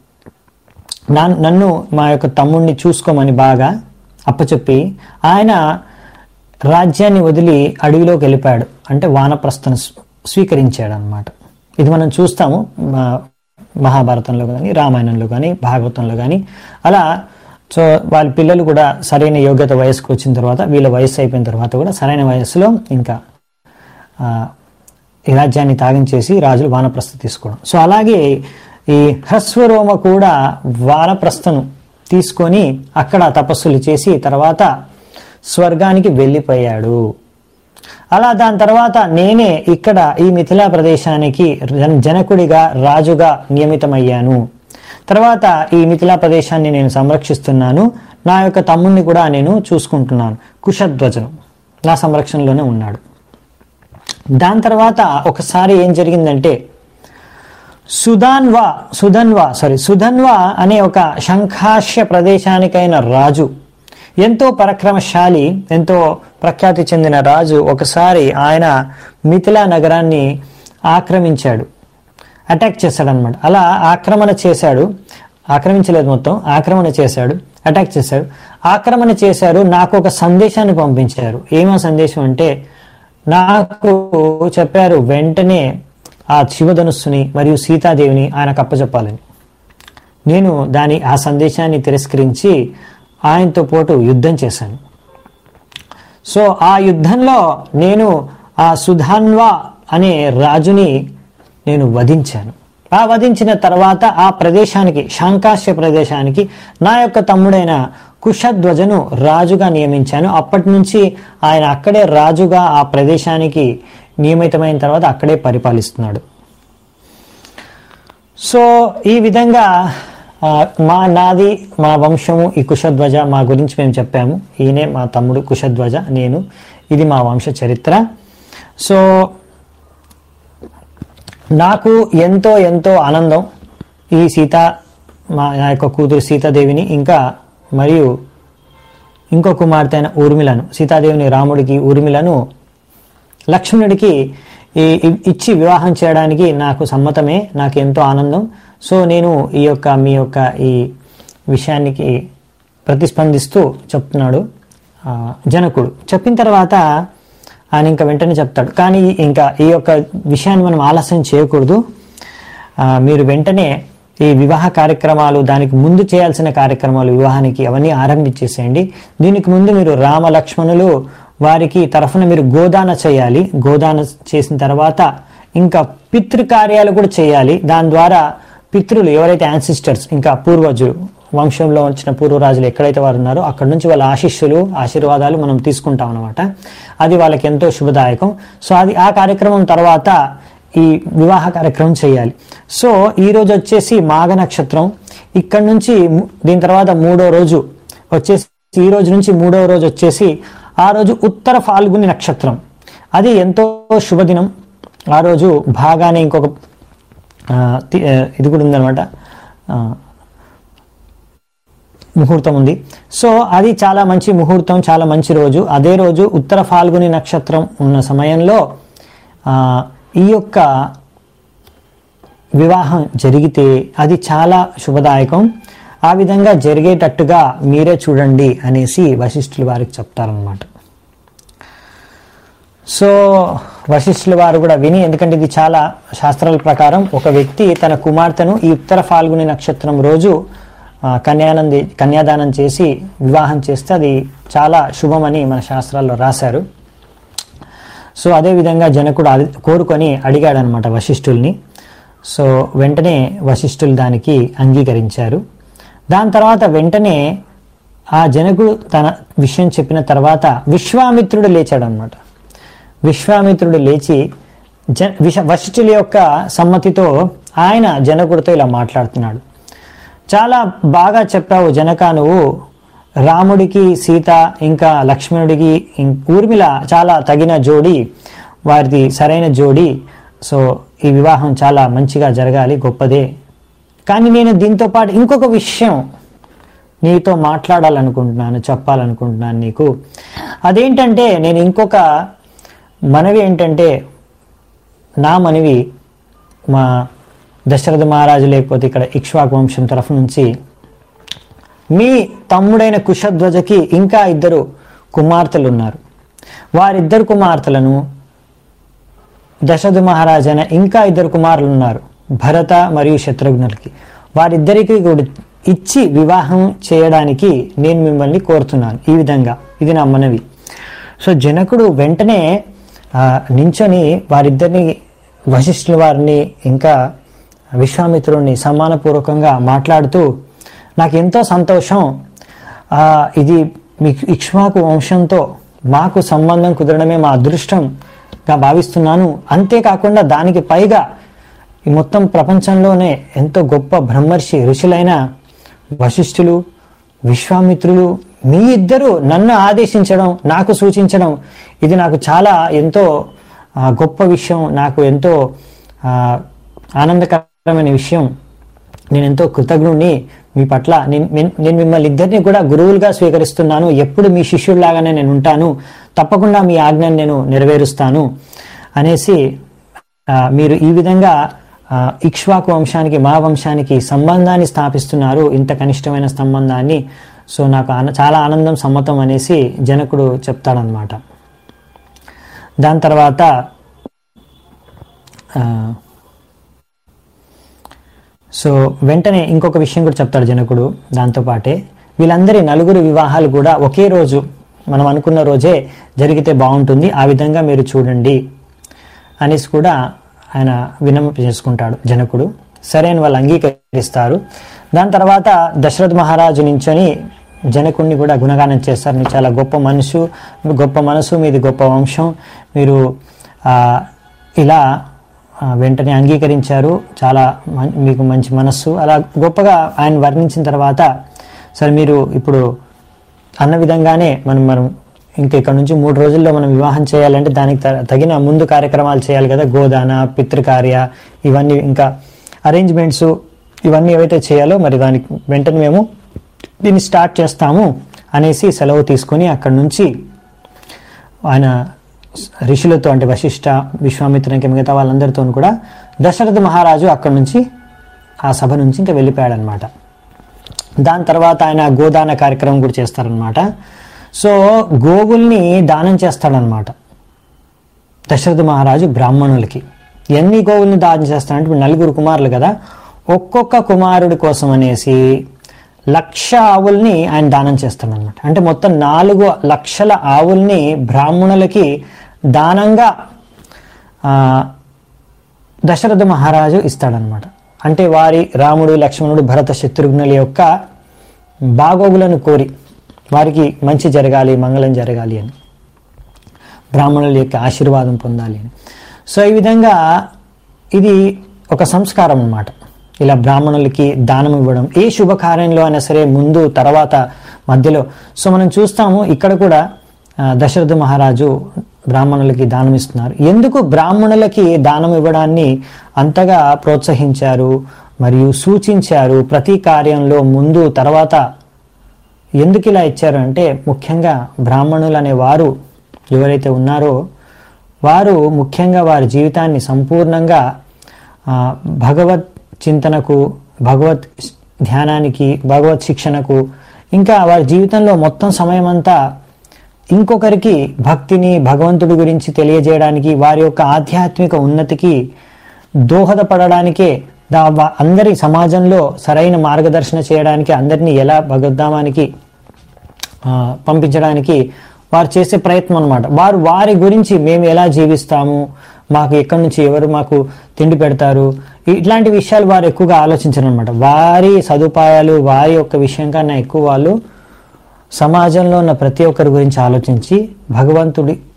నా నన్ను మా యొక్క తమ్ముడిని చూసుకోమని బాగా అప్పచెప్పి ఆయన రాజ్యాన్ని వదిలి అడవిలోకి వెళ్ళిపోయాడు అంటే వానప్రస్థను స్వ- స్వీకరించాడు అనమాట ఇది మనం చూస్తాము మా- మహాభారతంలో కానీ రామాయణంలో కానీ భాగవతంలో కానీ అలా సో వాళ్ళ పిల్లలు కూడా సరైన యోగ్యత వయసుకు వచ్చిన తర్వాత వీళ్ళ వయసు అయిపోయిన తర్వాత కూడా సరైన వయసులో ఇంకా ఆ, ఈ రాజ్యాన్ని తాగించేసి రాజులు వానప్రస్థ తీసుకోవడం సో అలాగే ఈ హ్రస్వరోమ కూడా వానప్రస్థను తీసుకొని అక్కడ తపస్సులు చేసి తర్వాత స్వర్గానికి వెళ్ళిపోయాడు అలా దాని తర్వాత నేనే ఇక్కడ ఈ మిథిలా ప్రదేశానికి జన- జనకుడిగా రాజుగా నియమితమయ్యాను తర్వాత ఈ మిథిలా ప్రదేశాన్ని నేను సంరక్షిస్తున్నాను నా యొక్క తమ్ముణ్ణి కూడా నేను చూసుకుంటున్నాను కుశధ్వజను నా సంరక్షణలోనే ఉన్నాడు దాని తర్వాత ఒకసారి ఏం జరిగిందంటే సుధాన్వా సుధన్వా సారీ సుధన్వా అనే ఒక శంఖాష్య ప్రదేశానికైన రాజు ఎంతో పరాక్రమశాలి ఎంతో ప్రఖ్యాతి చెందిన రాజు ఒకసారి ఆయన మిథిలా నగరాన్ని ఆక్రమించాడు అటాక్ చేశాడు అనమాట అలా ఆక్రమణ చేశాడు ఆక్రమించలేదు మొత్తం ఆక్రమణ చేశాడు అటాక్ చేశాడు ఆక్రమణ చేశారు నాకు ఒక సందేశాన్ని పంపించారు ఏమో సందేశం అంటే నాకు చెప్పారు వెంటనే ఆ శివధనుస్సుని మరియు సీతాదేవిని ఆయనకు అప్పచెప్పాలని నేను దాని ఆ సందేశాన్ని తిరస్కరించి ఆయనతో పాటు యుద్ధం చేశాను సో ఆ యుద్ధంలో నేను ఆ సుధాన్వా అనే రాజుని నేను వధించాను ఆ వధించిన తర్వాత ఆ ప్రదేశానికి శాంకాశ్య ప్రదేశానికి నా యొక్క తమ్ముడైన కుశధ్వజను రాజుగా నియమించాను అప్పటి నుంచి ఆయన అక్కడే రాజుగా ఆ ప్రదేశానికి నియమితమైన తర్వాత అక్కడే పరిపాలిస్తున్నాడు సో ఈ విధంగా ఆ, మా నాది మా వంశము ఈ కుశధ్వజ మా గురించి మేము చెప్పాము ఈయనే మా తమ్ముడు కుశధ్వజ నేను ఇది మా వంశ చరిత్ర సో నాకు ఎంతో ఎంతో ఆనందం ఈ సీత మా నా యొక్క కూతురు సీతాదేవిని ఇంకా మరియు ఇంకో కుమార్తె అయిన ఊర్మిళను సీతాదేవిని రాముడికి ఊర్మిళను లక్ష్మణుడికి ఈ ఇ- ఇచ్చి వివాహం చేయడానికి నాకు సమ్మతమే నాకు ఎంతో ఆనందం సో నేను ఈ యొక్క మీ యొక్క ఈ విషయానికి ప్రతిస్పందిస్తూ చెప్తున్నాడు ఆ, జనకుడు చెప్పిన తర్వాత ఆయన ఇంకా వెంటనే చెప్తాడు కానీ ఇంకా ఈ యొక్క విషయాన్ని మనం ఆలస్యం చేయకూడదు ఆ, మీరు వెంటనే ఈ వివాహ కార్యక్రమాలు దానికి ముందు చేయాల్సిన కార్యక్రమాలు వివాహానికి అవన్నీ ఆరంభించేసేయండి దీనికి ముందు మీరు రామ లక్ష్మణులు వారికి తరఫున మీరు గోదాన చేయాలి గోదాన చేసిన తర్వాత ఇంకా పితృకార్యాలు కూడా చేయాలి దాని ద్వారా పితృలు ఎవరైతే యాన్సిస్టర్స్ ఇంకా పూర్వజులు వంశంలో వచ్చిన పూర్వరాజులు ఎక్కడైతే వారు ఉన్నారో అక్కడ నుంచి వాళ్ళ ఆశీస్సులు ఆశీర్వాదాలు మనం తీసుకుంటాం అనమాట అది వాళ్ళకి ఎంతో శుభదాయకం సో అది ఆ కార్యక్రమం తర్వాత ఈ వివాహ కార్యక్రమం చేయాలి సో ఈ రోజు వచ్చేసి మాఘ నక్షత్రం ఇక్కడ నుంచి ము- దీని తర్వాత మూడో రోజు వచ్చేసి ఈ రోజు నుంచి మూడవ రోజు వచ్చేసి ఆ రోజు ఉత్తర ఫాల్గుని నక్షత్రం అది ఎంతో శుభదినం ఆ రోజు బాగానే ఇంకొక ఆ, తి- ఆ, ఇది కూడా ఉందన్నమాట ఆ, ముహూర్తం ఉంది సో అది చాలా మంచి ముహూర్తం చాలా మంచి రోజు అదే రోజు ఉత్తర ఫాల్గుని నక్షత్రం ఉన్న సమయంలో ఆ, ఈ యొక్క వివాహం జరిగితే అది చాలా శుభదాయకం ఆ విధంగా జరిగేటట్టుగా మీరే చూడండి అనేసి వశిష్ఠులు వారికి చెప్తారనమాట సో వశిష్ఠుల వారు కూడా విని ఎందుకంటే ఇది చాలా శాస్త్రాల ప్రకారం ఒక వ్యక్తి తన కుమార్తెను ఈ ఉత్తర ఫాల్గుని నక్షత్రం రోజు ఆ, కన్యానం ది- కన్యాదానం చేసి వివాహం చేస్తే అది చాలా శుభమని మన శాస్త్రాల్లో రాశారు సో అదే విధంగా జనకుడు అది కోరుకొని అడిగాడనమాట వశిష్ఠుల్ని సో వెంటనే వశిష్ఠులు దానికి అంగీకరించారు దాని తర్వాత వెంటనే ఆ జనకుడు తన విషయం చెప్పిన తర్వాత విశ్వామిత్రుడు లేచాడనమాట విశ్వామిత్రుడు లేచి జ విష వశిష్ఠుల యొక్క సమ్మతితో ఆయన జనకుడితో ఇలా మాట్లాడుతున్నాడు చాలా బాగా చెప్పావు జనక నువ్వు రాముడికి సీత ఇంకా లక్ష్మణుడికి ఇం- ఊర్మిళ చాలా తగిన జోడి వారిది సరైన జోడి సో ఈ వివాహం చాలా మంచిగా జరగాలి గొప్పదే కానీ నేను దీంతో పాటు ఇంకొక విషయం నీతో మాట్లాడాలనుకుంటున్నాను చెప్పాలనుకుంటున్నాను నీకు అదేంటంటే నేను ఇంకొక మనవి ఏంటంటే నా మనవి మా దశరథ మహారాజు లేకపోతే ఇక్కడ ఇక్ష్వాకు వంశం తరఫు నుంచి మీ తమ్ముడైన కుశధ్వజకి ఇంకా ఇద్దరు కుమార్తెలు ఉన్నారు వారిద్దరు కుమార్తెలను దశరథ మహారాజు అయిన ఇంకా ఇద్దరు కుమారులు ఉన్నారు భరత మరియు శత్రుఘ్నులకి వారిద్దరికి కూడా ఇచ్చి వివాహం చేయడానికి నేను మిమ్మల్ని కోరుతున్నాను ఈ విధంగా ఇది నా మనవి సో జనకుడు వెంటనే ఆ, నించొని వారిద్దరిని వశిష్ఠుల వారిని ఇంకా విశ్వామిత్రుడిని సమానపూర్వకంగా మాట్లాడుతూ నాకు ఎంతో సంతోషం ఆ, ఇది మీ ఇక్ష్వాకు వంశంతో మాకు సంబంధం కుదరడమే మా అదృష్టంగా భావిస్తున్నాను అంతేకాకుండా దానికి పైగా ఈ మొత్తం ప్రపంచంలోనే ఎంతో గొప్ప బ్రహ్మర్షి ఋషులైన వశిష్ఠులు విశ్వామిత్రులు మీ ఇద్దరు నన్ను ఆదేశించడం నాకు సూచించడం ఇది నాకు చాలా ఎంతో ఆ, గొప్ప విషయం నాకు ఎంతో ఆ, ఆనందకరమైన విషయం నేను ఎంతో కృతజ్ఞుడిని మీ పట్ల నేను- నేను నేను మిమ్మల్ని ఇద్దరిని కూడా గురువులుగా స్వీకరిస్తున్నాను ఎప్పుడు మీ శిష్యుడిలాగానే నేను ఉంటాను తప్పకుండా మీ ఆజ్ఞను నేను నెరవేరుస్తాను అనేసి ఆ, మీరు ఈ విధంగా ఆ, ఇక్ష్వాకు వంశానికి మా వంశానికి సంబంధాన్ని స్థాపిస్తున్నారు ఇంత కనిష్టమైన సంబంధాన్ని సో నాకు ఆన- చాలా ఆనందం సమ్మతం అనేసి జనకుడు చెప్తాడనమాట దాని తర్వాత ఆ, సో వెంటనే ఇంకొక విషయం కూడా చెప్తాడు జనకుడు దాంతోపాటే వీళ్ళందరి నలుగురు వివాహాలు కూడా ఒకే రోజు మనం అనుకున్న రోజే జరిగితే బాగుంటుంది ఆ విధంగా మీరు చూడండి అనేసి కూడా ఆయన వినమ చేసుకుంటాడు జనకుడు సరే అని వాళ్ళు అంగీకరిస్తారు దాని తర్వాత దశరథ మహారాజు నించొని జనకుడిని కూడా గుణగానం చేస్తారు మీరు చాలా గొప్ప మనసు గొప్ప మనసు మీది గొప్ప వంశం మీరు ఆ, ఇలా ఆ, వెంటనే అంగీకరించారు చాలా మం- మీకు మంచి మనస్సు అలా గొప్పగా ఆయన వర్ణించిన తర్వాత సరే మీరు ఇప్పుడు అన్న విధంగానే మనం మనం ఇంకా ఇక్కడ నుంచి మూడు రోజుల్లో మనం వివాహం చేయాలంటే దానికి త- తగిన ముందు కార్యక్రమాలు చేయాలి కదా గోదాన పితృకార్య ఇవన్నీ ఇంకా అరేంజ్మెంట్స్ ఇవన్నీ ఏవైతే చేయాలో మరి దానికి వెంటనే మేము దీన్ని స్టార్ట్ చేస్తాము అనేసి సెలవు తీసుకొని అక్కడి నుంచి ఆయన ఋషులతో అంటే వశిష్ఠ విశ్వామిత్ర ఇంకా మిగతా వాళ్ళందరితో కూడా దశరథ మహారాజు అక్కడి నుంచి ఆ సభ నుంచి ఇంకా వెళ్ళిపోయాడు అనమాట దాని తర్వాత ఆయన గోదాన కార్యక్రమం కూడా చేస్తారనమాట సో గోవుల్ని దానం చేస్తాడనమాట దశరథ మహారాజు బ్రాహ్మణులకి ఎన్ని గోవుల్ని దానం చేస్తాడంటే ఇప్పుడు నలుగురు కుమారులు కదా ఒక్కొక్క కుమారుడి కోసం అనేసి లక్ష ఆవుల్ని ఆయన దానం చేస్తాడనమాట అంటే మొత్తం నాలుగు లక్షల ఆవుల్ని బ్రాహ్మణులకి దానంగా ఆ, దశరథ మహారాజు ఇస్తాడనమాట అంటే వారి రాముడు లక్ష్మణుడు భరత శత్రుఘ్నుల యొక్క బాగోగులను కోరి వారికి మంచి జరగాలి మంగళం జరగాలి అని బ్రాహ్మణుల యొక్క ఆశీర్వాదం పొందాలి అని సో ఈ విధంగా ఇది ఒక సంస్కారం అన్నమాట ఇలా బ్రాహ్మణులకి దానం ఇవ్వడం ఏ శుభకార్యంలో అయినా సరే ముందు తర్వాత మధ్యలో సో మనం చూస్తాము ఇక్కడ కూడా ఆ, దశరథ మహారాజు బ్రాహ్మణులకి దానం ఇస్తున్నారు ఎందుకు బ్రాహ్మణులకి దానం ఇవ్వడాన్ని అంతగా ప్రోత్సహించారు మరియు సూచించారు ప్రతి కార్యంలో ముందు తర్వాత ఎందుకు ఇలా ఇచ్చారు అంటే ముఖ్యంగా బ్రాహ్మణులు అనే వారు ఎవరైతే ఉన్నారో వారు ముఖ్యంగా వారి జీవితాన్ని సంపూర్ణంగా ఆ, భగవత్ చింతనకు భగవత్ ధ్యానానికి భగవత్ శిక్షణకు ఇంకా వారి జీవితంలో మొత్తం సమయం అంతా ఇంకొకరికి భక్తిని భగవంతుడి గురించి తెలియజేయడానికి వారి యొక్క ఆధ్యాత్మిక ఉన్నతికి దోహదపడడానికే దా వా- అందరి సమాజంలో సరైన మార్గదర్శన చేయడానికి అందరినీ ఎలా భగవద్ధామానికి ఆ, పంపించడానికి వారు చేసే ప్రయత్నం అనమాట వారు వారి గురించి మేము ఎలా జీవిస్తాము మాకు ఎక్కడి నుంచి ఎవరు మాకు తిండి పెడతారు ఇ- ఇట్లాంటి విషయాలు వారు ఎక్కువగా ఆలోచించరు అనమాట వారి సదుపాయాలు వారి యొక్క విషయం కన్నా ఎక్కువ వాళ్ళు సమాజంలో ఉన్న ప్రతి ఒక్కరి గురించి ఆలోచించి భగవంతుడి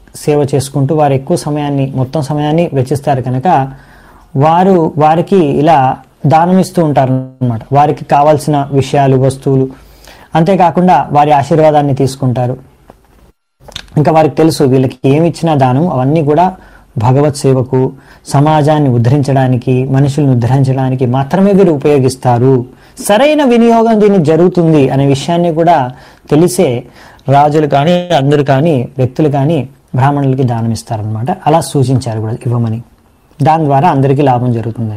సేవ చేసుకుంటూ వారు ఎక్కువ సమయాన్ని మొత్తం సమయాన్ని వెచ్చిస్తారు కనుక వారు వారికి ఇలా దానం ఇస్తూ ఉంటారు అనమాట వారికి కావాల్సిన విషయాలు వస్తువులు అంతేకాకుండా వారి ఆశీర్వాదాన్ని తీసుకుంటారు ఇంకా వారికి తెలుసు వీళ్ళకి ఏమి ఇచ్చినా దానం అవన్నీ కూడా భగవత్ సేవకు సమాజాన్ని ఉద్ధరించడానికి మనుషుల్ని ఉద్ధరించడానికి మాత్రమే వీరు ఉపయోగిస్తారు సరైన వినియోగం దీనికి జరుగుతుంది అనే విషయాన్ని కూడా తెలిసే రాజులు కానీ అందరు కానీ వ్యక్తులు కానీ బ్రాహ్మణులకి దానం ఇస్తారనమాట అలా సూచించారు కూడా ఇవ్వమని దాని ద్వారా అందరికీ లాభం జరుగుతుంది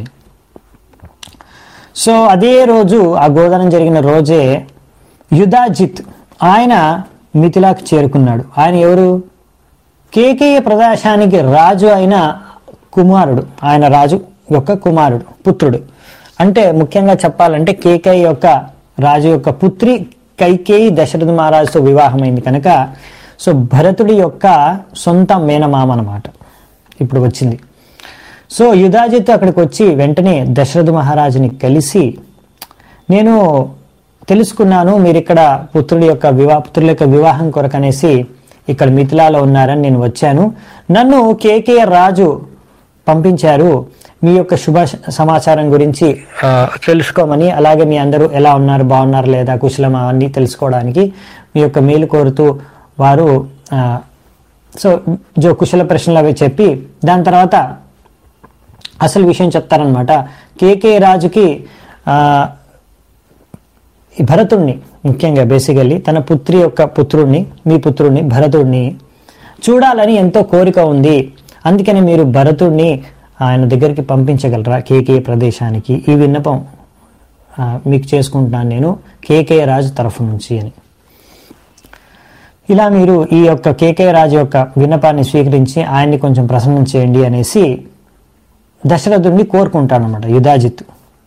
సో అదే రోజు ఆ గోదానం జరిగిన రోజే యుధాజిత్ ఆయన మిథిలాకు చేరుకున్నాడు ఆయన ఎవరు కేకేయ ప్రదేశానికి రాజు అయిన కుమారుడు ఆయన రాజు యొక్క కుమారుడు పుత్రుడు అంటే ముఖ్యంగా చెప్పాలంటే కేకేయ యొక్క రాజు యొక్క పుత్రి కైకేయి దశరథ మహారాజుతో వివాహమైంది కనుక సో భరతుడి యొక్క సొంత మేనమామ అన్నమాట ఇప్పుడు వచ్చింది సో యుధాజిత్ అక్కడికి వచ్చి వెంటనే దశరథ మహారాజుని కలిసి నేను తెలుసుకున్నాను మీరు ఇక్కడ పుత్రుడి యొక్క వివాహ పుత్రుల యొక్క వివాహం కొరకనేసి ఇక్కడ మిథిలాలో ఉన్నారని నేను వచ్చాను నన్ను కేకే రాజు పంపించారు మీ యొక్క శుభ సమాచారం గురించి ఆ, తెలుసుకోమని అలాగే మీ అందరూ ఎలా ఉన్నారు బాగున్నారు లేదా కుశలం అవన్నీ తెలుసుకోవడానికి మీ యొక్క మేలు కోరుతూ వారు ఆ, సో జో కుశల ప్రశ్నలు అవి చెప్పి దాని తర్వాత అసలు విషయం చెప్తారనమాట కేకే రాజుకి ఆ, ఈ భరతుణ్ణి ముఖ్యంగా బేసికల్లీ తన పుత్రి యొక్క పుత్రుణ్ణి మీ పుత్రుణ్ణి భరతుడిని చూడాలని ఎంతో కోరిక ఉంది అందుకని మీరు భరతుడిని ఆయన దగ్గరికి పంపించగలరా కేకే ప్రదేశానికి ఈ విన్నపం ఆ, మీకు చేసుకుంటున్నాను నేను కేకే రాజు తరఫు నుంచి అని ఇలా మీరు ఈ యొక్క కేకే రాజు యొక్క విన్నపాన్ని స్వీకరించి ఆయన్ని కొంచెం ప్రసన్నం చేయండి అనేసి దశరథుడిని కోరుకుంటాడనమాట యుధాజిత్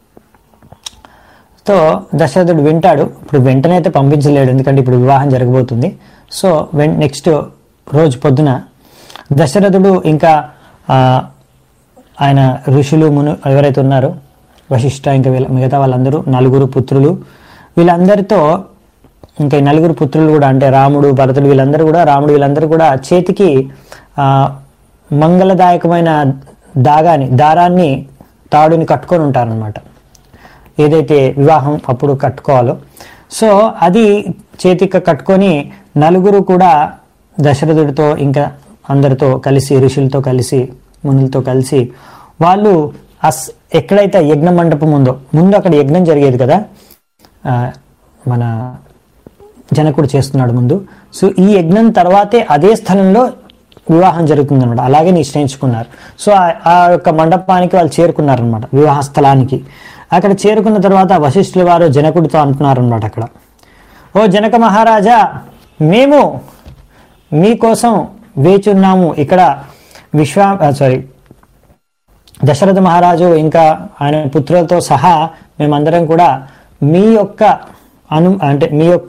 తో దశరథుడు వింటాడు ఇప్పుడు వెంటనే అయితే పంపించలేడు ఎందుకంటే ఇప్పుడు వివాహం జరగబోతుంది సో వెన్ నెక్స్ట్ రోజు పొద్దున దశరథుడు ఇంకా ఆ, ఆయన ఋషులు మును ఎవరైతే ఉన్నారో వశిష్ఠ ఇంకా వీళ్ళ మిగతా వాళ్ళందరూ నలుగురు పుత్రులు వీళ్ళందరితో ఇంకా ఈ నలుగురు పుత్రులు కూడా అంటే రాముడు భరతుడు వీళ్ళందరూ కూడా రాముడు వీళ్ళందరూ కూడా చేతికి ఆ, మంగళదాయకమైన దాగాని దారాన్ని తాడుని కట్టుకొని ఉంటారనమాట ఏదైతే వివాహం అప్పుడు కట్టుకోవాలో సో అది చేతికి కట్టుకొని నలుగురు కూడా దశరథుడితో ఇంకా అందరితో కలిసి ఋషులతో కలిసి మునులతో కలిసి వాళ్ళు అస్ ఎక్కడైతే యజ్ఞ మండపం ఉందో ముందు అక్కడ యజ్ఞం జరిగేది కదా ఆ, మన జనకుడు చేస్తున్నాడు ముందు సో ఈ యజ్ఞం తర్వాతే అదే స్థలంలో వివాహం జరుగుతుంది అనమాట అలాగే నిశ్చయించుకున్నారు సో ఆ- ఆ యొక్క మండపానికి వాళ్ళు చేరుకున్నారనమాట వివాహ స్థలానికి అక్కడ చేరుకున్న తర్వాత వశిష్ఠుల వారు జనకుడితో అంటున్నారనమాట అక్కడ ఓ జనక మహారాజా మేము మీకోసం వేచి ఉన్నాము ఇక్కడ విశ్వా సారీ దశరథ మహారాజు ఇంకా ఆయన పుత్రులతో సహా మేమందరం కూడా మీ యొక్క అను అంటే మీ యొక్క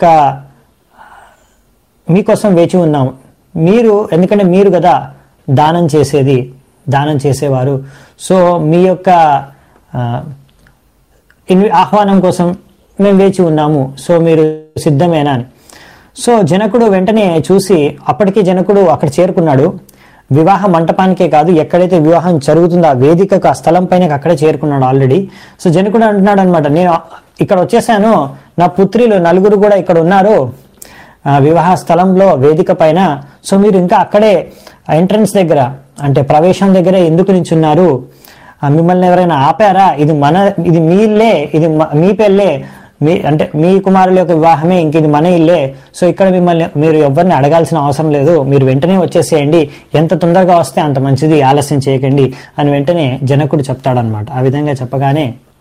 మీకోసం వేచి ఉన్నాము మీరు ఎందుకంటే మీరు కదా దానం చేసేది దానం చేసేవారు సో మీ యొక్క ఆ, ఇన్వి ఆహ్వానం కోసం మేము వేచి ఉన్నాము సో మీరు సిద్ధమేనా అని సో జనకుడు వెంటనే చూసి అప్పటికే జనకుడు అక్కడ చేరుకున్నాడు వివాహ మంటపానికే కాదు ఎక్కడైతే వివాహం జరుగుతుందో ఆ వేదికకు ఆ స్థలం పైన అక్కడే చేరుకున్నాడు ఆల్రెడీ సో జనకుడు అంటున్నాడు అనమాట నేను ఇక్కడ వచ్చేసాను నా పుత్రులు నలుగురు కూడా ఇక్కడ ఉన్నారు ఆ వివాహ స్థలంలో వేదిక పైన సో మీరు ఇంకా అక్కడే ఎంట్రన్స్ దగ్గర అంటే ప్రవేశం దగ్గర ఎందుకు నించున్నారు ఆ మిమ్మల్ని ఎవరైనా ఆపారా ఇది మన ఇది మీ ఇల్లే ఇది మ- మీ పెళ్ళే మీ అంటే మీ కుమారుల యొక్క వివాహమే ఇంక ఇది మన ఇల్లే సో ఇక్కడ మిమ్మల్ని మీరు ఎవరిని అడగాల్సిన అవసరం లేదు మీరు వెంటనే వచ్చేసేయండి ఎంత తొందరగా వస్తే అంత మంచిది ఆలస్యం చేయకండి అని వెంటనే జనకుడు చెప్తాడనమాట ఆ విధంగా చెప్పగానే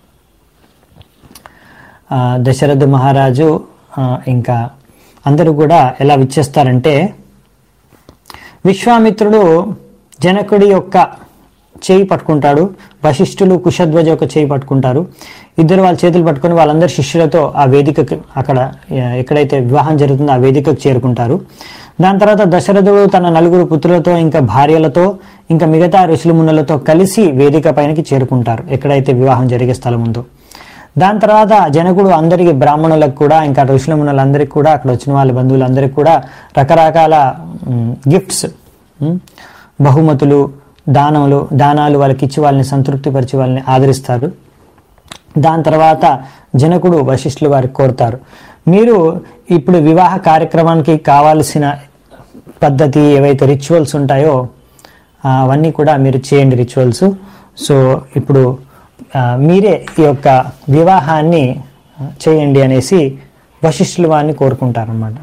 ఆ, దశరథ మహారాజు ఆ, ఇంకా అందరూ కూడా ఎలా విచ్చేస్తారంటే విశ్వామిత్రుడు జనకుడి యొక్క చేయి పట్టుకుంటాడు వశిష్ఠులు కుశధ్వజ యొక్క చేయి పట్టుకుంటారు ఇద్దరు వాళ్ళ చేతులు పట్టుకొని వాళ్ళందరి శిష్యులతో ఆ వేదికకు అక్కడ ఆ, ఎక్కడైతే వివాహం జరుగుతుందో ఆ వేదికకు చేరుకుంటారు దాని తర్వాత దశరథుడు తన నలుగురు పుత్రులతో ఇంకా భార్యలతో ఇంకా మిగతా ఋషులు మునులతో కలిసి వేదిక పైనకి చేరుకుంటారు ఎక్కడైతే వివాహం జరిగే స్థలం ఉందో దాని తర్వాత జనకుడు అందరికి బ్రాహ్మణులకు కూడా ఇంకా ఋషుల మునులందరికీ కూడా అక్కడ వచ్చిన వాళ్ళ బంధువులందరికీ కూడా రకరకాల గిఫ్ట్స్ ఉమ్, బహుమతులు దానములు దానాలు వాళ్ళకి ఇచ్చి వాళ్ళని సంతృప్తిపరిచి వాళ్ళని ఆదరిస్తారు దాని తర్వాత జనకుడు వశిష్ఠులు వారికి కోరుతారు మీరు ఇప్పుడు వివాహ కార్యక్రమానికి కావాల్సిన పద్ధతి ఏవైతే రిచువల్స్ ఉంటాయో ఆ, అవన్నీ కూడా మీరు చేయండి రిచువల్స్ సో ఇప్పుడు ఆ, మీరే ఈ యొక్క వివాహాన్ని ఆ, చేయండి అనేసి వశిష్ఠులు వారిని కోరుకుంటారనమాట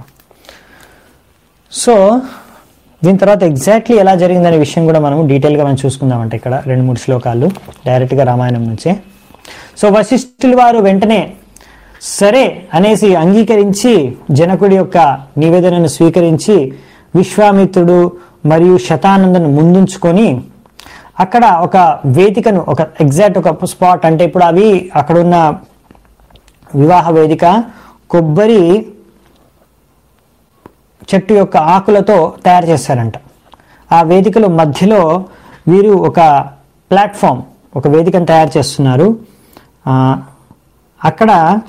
సో దీని తర్వాత ఎగ్జాక్ట్లీ ఎలా జరిగిందనే విషయం కూడా మనం డీటెయిల్గా మనం చూసుకుందామంటే ఇక్కడ రెండు మూడు శ్లోకాలు డైరెక్ట్గా రామాయణం నుంచే సో వశిష్ఠులు వారు వెంటనే సరే అనేసి అంగీకరించి జనకుడి యొక్క నివేదనను స్వీకరించి విశ్వామిత్రుడు మరియు శతానందను ముందుంచుకొని అక్కడ ఒక వేదికను ఒక ఎగ్జాక్ట్ ఒక స్పాట్ అంటే ఇప్పుడు అవి అక్కడున్న వివాహ వేదిక కొబ్బరి చెట్టు యొక్క ఆకులతో తయారు చేశారంట ఆ వేదికలో మధ్యలో వీరు ఒక ప్లాట్ఫామ్ ఒక వేదికను తయారు చేస్తున్నారు ఆ, అక్కడ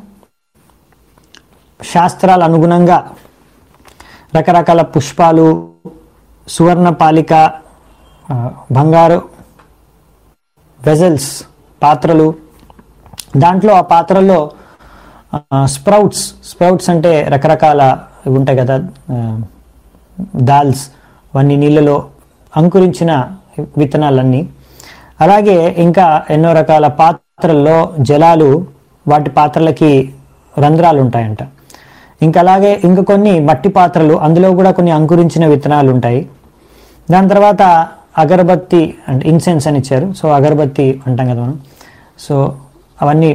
శాస్త్రాల అనుగుణంగా రకరకాల పుష్పాలు సువర్ణ పాలిక ఆ, బంగారు వెజల్స్ పాత్రలు దాంట్లో ఆ పాత్రల్లో స్ప్రౌట్స్ స్ప్రౌట్స్ అంటే రకరకాల ఇవి ఉంటాయి కదా ఆ, దాల్స్ అవన్నీ నీళ్ళలో అంకురించిన విత్తనాలన్నీ అలాగే ఇంకా ఎన్నో రకాల పాత్రల్లో జలాలు వాటి పాత్రలకి రంధ్రాలు ఉంటాయంట ఇంకా అలాగే ఇంకా కొన్ని మట్టి పాత్రలు అందులో కూడా కొన్ని అంకురించిన విత్తనాలు ఉంటాయి దాని తర్వాత అగరబత్తి అంటే ఇన్సెన్స్ అని ఇచ్చారు సో అగరబత్తి అంటాం కదా మనం సో అవన్నీ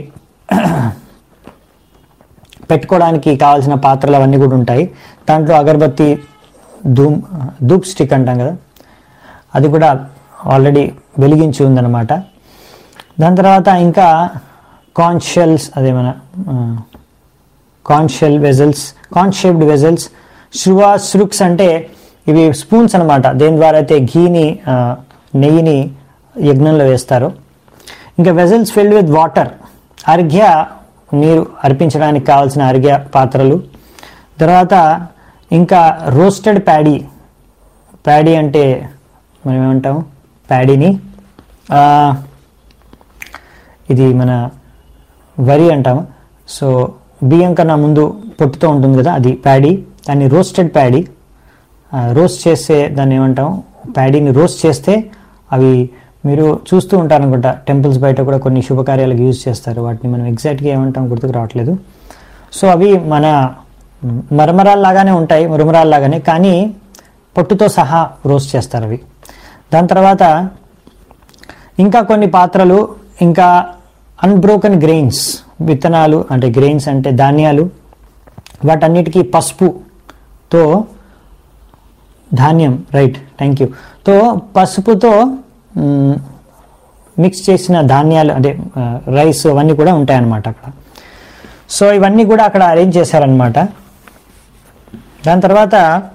పెట్టుకోవడానికి కావాల్సిన పాత్రలు అవన్నీ కూడా ఉంటాయి దాంట్లో అగరబత్తి ధూమ్ ధూప్ స్టిక్ అంటాం కదా అది కూడా ఆల్రెడీ వెలిగించి ఉందన్నమాట దాని తర్వాత ఇంకా కాన్షెల్స్ అదేమన్నా కాన్షెల్ వెజల్స్ కాన్షేప్డ్ వెజల్స్ శృవా శృక్స్ అంటే ఇవి స్పూన్స్ అన్నమాట దేని ద్వారా అయితే ఘీని ఆ, నెయ్యిని యజ్ఞంలో వేస్తారో ఇంకా వెజల్స్ ఫిల్డ్ విత్ వాటర్ అర్ఘ్య నీరు అర్పించడానికి కావాల్సిన అర్ఘ్య పాత్రలు తర్వాత ఇంకా రోస్టెడ్ ప్యాడీ ప్యాడీ అంటే మనం ఏమంటాం ప్యాడీని ఆ, ఇది మన వరి అంటాము సో బియ్యం కన్నా ముందు పొట్టుతో ఉంటుంది కదా అది ప్యాడీ దాన్ని రోస్టెడ్ ప్యాడీ రోస్ట్ చేస్తే దాన్ని ఏమంటాం ప్యాడీని రోస్ట్ చేస్తే అవి మీరు చూస్తూ ఉంటారు అనుకుంటా టెంపుల్స్ బయట కూడా కొన్ని శుభకార్యాలకు యూజ్ చేస్తారు వాటిని మనం ఎగ్జాక్ట్గా ఏమంటాం గుర్తుకు రావట్లేదు సో అవి మన మరమరాల్లాగానే ఉంటాయి మురమరాల్లాగానే కానీ పొట్టుతో సహా రోస్ట్ చేస్తారు అవి దాని తర్వాత ఇంకా కొన్ని పాత్రలు ఇంకా అన్బ్రోకెన్ గ్రెయిన్స్ విత్తనాలు అంటే గ్రెయిన్స్ అంటే ధాన్యాలు వాటన్నిటికీ పసుపుతో ధాన్యం రైట్ థ్యాంక్ యూ తో పసుపుతో మ్, మిక్స్ చేసిన ధాన్యాలు అంటే ఆ, రైస్ అవన్నీ కూడా ఉంటాయన్నమాట అక్కడ సో ఇవన్నీ కూడా అక్కడ అరేంజ్ చేశారనమాట దాని తర్వాత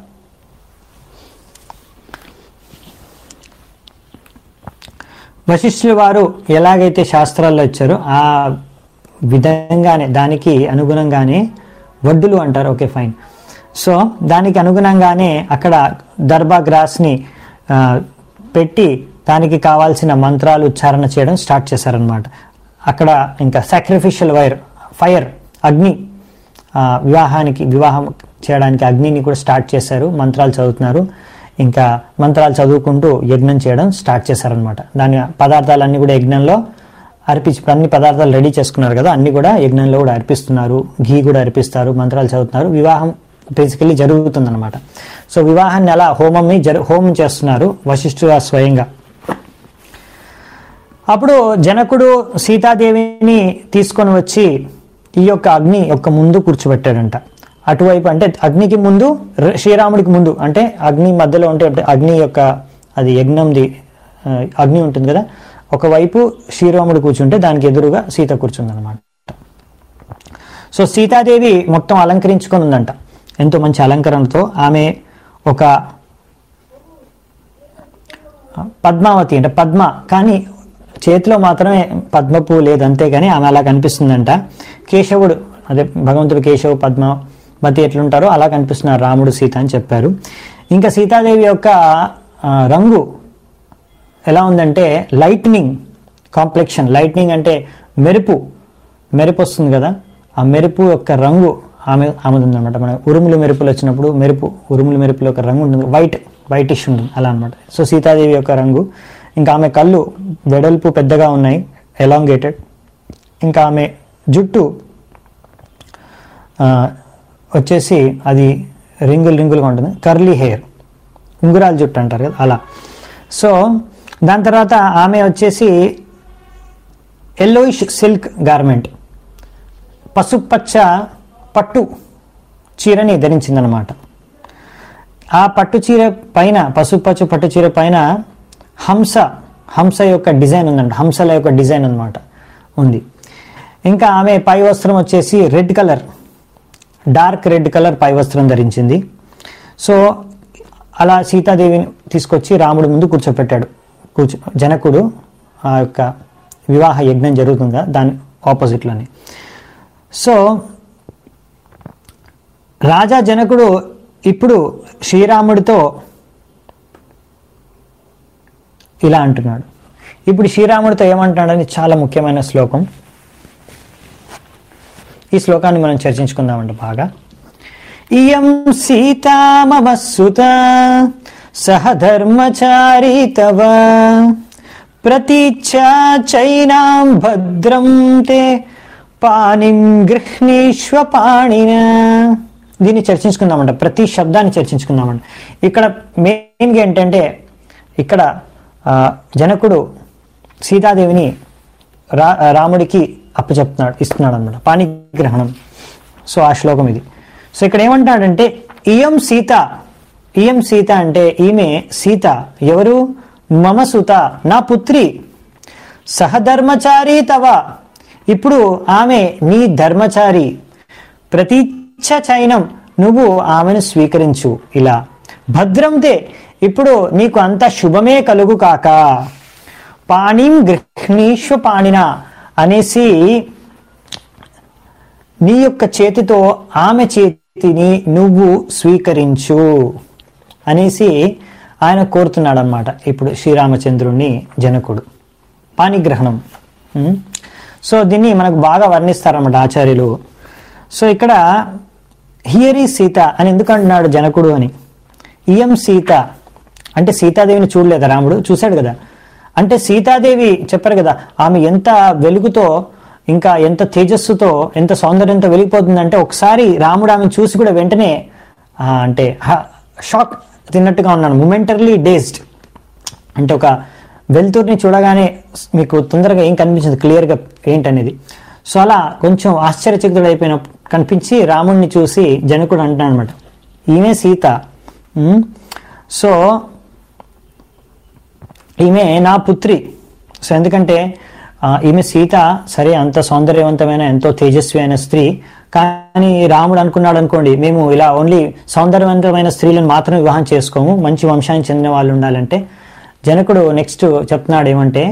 వశిష్ఠుల వారు ఎలాగైతే శాస్త్రాల్లో ఇచ్చారో ఆ విధంగానే దానికి అనుగుణంగానే వడ్డులు అంటారు ఓకే ఫైన్ సో దానికి అనుగుణంగానే అక్కడ దర్బా గ్రాస్ని ఆ, పెట్టి దానికి కావాల్సిన మంత్రాలు ఉచ్చారణ చేయడం స్టార్ట్ చేశారనమాట అక్కడ ఇంకా సాక్రిఫిషియల్ వైర్ ఫైర్ అగ్ని ఆ, వివాహానికి వివాహం చేయడానికి అగ్నిని కూడా స్టార్ట్ చేశారు మంత్రాలు చదువుతున్నారు ఇంకా మంత్రాలు చదువుకుంటూ యజ్ఞం చేయడం స్టార్ట్ చేశారనమాట దాని పదార్థాలన్నీ కూడా యజ్ఞంలో అర్పించి ఇప్పుడు అన్ని పదార్థాలు రెడీ చేసుకున్నారు కదా అన్ని కూడా యజ్ఞంలో కూడా అర్పిస్తున్నారు ఘీ కూడా అర్పిస్తారు మంత్రాలు చదువుతున్నారు వివాహం బేసికలీ జరుగుతుందన్నమాట సో వివాహాన్ని అలా హోమంని జరు హోమం చేస్తున్నారు వశిష్ఠుడు స్వయంగా అప్పుడు జనకుడు సీతాదేవిని తీసుకొని వచ్చి ఈ యొక్క అగ్ని యొక్క ముందు కూర్చోబెట్టాడంట అటువైపు అంటే అగ్నికి ముందు ర- శ్రీరాముడికి ముందు అంటే అగ్ని మధ్యలో ఉంటే అంటే అగ్ని యొక్క అది యజ్ఞంది ఆ, అగ్ని ఉంటుంది కదా ఒకవైపు శ్రీరాముడు కూర్చుంటే దానికి ఎదురుగా సీత కూర్చుందనమాట సో సీతాదేవి మొత్తం అలంకరించుకొని ఉందంట ఎంతో మంచి అలంకరణతో ఆమె ఒక పద్మావతి అంటే పద్మ కానీ చేతిలో మాత్రమే పద్మ పువ్వు లేదు అంతేగాని ఆమె అలా కనిపిస్తుందంట కేశవుడు అదే భగవంతుడు కేశవు పద్మావతి ఎట్లుంటారో అలా కనిపిస్తున్నారు రాముడు సీత అని చెప్పారు ఇంకా సీతాదేవి యొక్క ఆ, రంగు ఎలా ఉందంటే లైట్నింగ్ కాంప్లెక్షన్ లైట్నింగ్ అంటే మెరుపు మెరుపు వస్తుంది కదా ఆ మెరుపు యొక్క రంగు ఆమె ఆమెది ఉందన్నమాట మన ఉరుములు మెరుపులు వచ్చినప్పుడు మెరుపు ఉరుములు మెరుపుల యొక్క రంగు ఉంటుంది వైట్ వైటిష్ ఉంటుంది అలా అనమాట సో సీతాదేవి యొక్క రంగు ఇంకా ఆమె కళ్ళు వెడల్పు పెద్దగా ఉన్నాయి ఎలాంగేటెడ్ ఇంకా ఆమె జుట్టు ఆ, వచ్చేసి అది రింగులు రింగులుగా ఉంటుంది కర్లీ హెయిర్ ఉంగురాల జుట్టు అంటారు కదా అలా సో దాని తర్వాత ఆమె వచ్చేసి ఎల్లోయిష్ సిల్క్ గార్మెంట్ పసుపచ్చ పట్టు చీరని ధరించిందనమాట ఆ పట్టు చీర పైన పసుపచ్చు పట్టు చీర పైన హంస హంస యొక్క డిజైన్ ఉందంట హంసల యొక్క డిజైన్ అన్నమాట ఉంది ఇంకా ఆమె పై వస్త్రం వచ్చేసి red colour dark red colour పై వస్త్రం ధరించింది సో అలా సీతాదేవిని తీసుకొచ్చి రాముడి ముందు కూర్చోపెట్టాడు కూర్చో జనకుడు ఆ యొక్క వివాహ యజ్ఞం జరుగుతుందా దాని ఆపోజిట్లోనే సో రాజా జనకుడు ఇప్పుడు శ్రీరాముడితో ఇలా అంటున్నాడు ఇప్పుడు శ్రీరాముడితో ఏమంటున్నాడని చాలా ముఖ్యమైన శ్లోకం ఈ శ్లోకాన్ని మనం చర్చించుకుందామండి బాగా ఇయం సీతా మమ సుత సహ ధర్మచారీ తవ ప్రతీచ్ఛా చైనాం భద్రం తే పాణిం గృహ్ణీష్వ పాణిన దీన్ని చర్చించుకుందామంట ప్రతి శబ్దాన్ని చర్చించుకుందామంట ఇక్కడ మెయిన్గా ఏంటంటే ఇక్కడ ఆ, జనకుడు సీతాదేవిని రా రాముడికి అప్పచెప్తున్నాడు ఇస్తున్నాడు అనమాట పాణిగ్రహణం సో ఆ శ్లోకం ఇది సో ఇక్కడ ఏమంటాడంటే ఇయం సీత ఇయం సీత అంటే ఈమె సీత ఎవరు మమ సుత నా పుత్రి సహధర్మచారి తవ ఇప్పుడు ఆమె నీ ధర్మచారి ప్రతీచ్ఛ చైనం నువ్వు ఆమెను స్వీకరించు ఇలా భద్రంతే ఇప్పుడు నీకు అంత శుభమే కలుగు కాక పాణిం గృహ్ణీష్వ పాణిన అనేసి నీ యొక్క చేతితో ఆమె చేతిని నువ్వు స్వీకరించు అనేసి ఆయన కోరుతున్నాడు అనమాట ఇప్పుడు శ్రీరామచంద్రుణ్ణి జనకుడు పాణిగ్రహణం ఉం? సో దీన్ని మనకు బాగా వర్ణిస్తారన్నమాట ఆచార్యులు సో ఇక్కడ హియర్ ఈ సీత అని ఎందుకు అంటున్నాడు జనకుడు అని ఇయం సీత అంటే సీతాదేవిని చూడలేదా రాముడు చూశాడు కదా అంటే సీతాదేవి చెప్పారు కదా ఆమె ఎంత వెలుగుతో ఇంకా ఎంత తేజస్సుతో ఎంత సౌందర్యంతో వెలిగిపోతుందంటే ఒకసారి రాముడు ఆమెను చూసి కూడా వెంటనే ఆ, అంటే షాక్ తిన్నట్టుగా ఉన్నాను మొమెంటర్లీ డేస్డ్ అంటే ఒక వెలుతురిని చూడగానే మీకు తొందరగా ఏం కనిపించదు క్లియర్గా ఏంటనేది సో అలా కొంచెం ఆశ్చర్యచకితుడు అయిపోయిన కనిపించి రాముడిని చూసి జనకుడు అంటున్నాడు అనమాట ఈమె సీత ఉమ్, సో ఈమె నా పుత్రి సో ఎందుకంటే ఆ, ఈమె సీత సరే అంత సౌందర్యవంతమైన ఎంతో తేజస్వి అయిన స్త్రీ కానీ రాముడు అనుకున్నాడు అనుకోండి మేము ఇలా ఓన్లీ సౌందర్యవంతమైన స్త్రీలను మాత్రం వివాహం చేసుకోము మంచి వంశానికి చెందిన వాళ్ళు ఉండాలంటే జనకుడు నెక్స్ట్ చెప్తున్నాడు ఏమంటే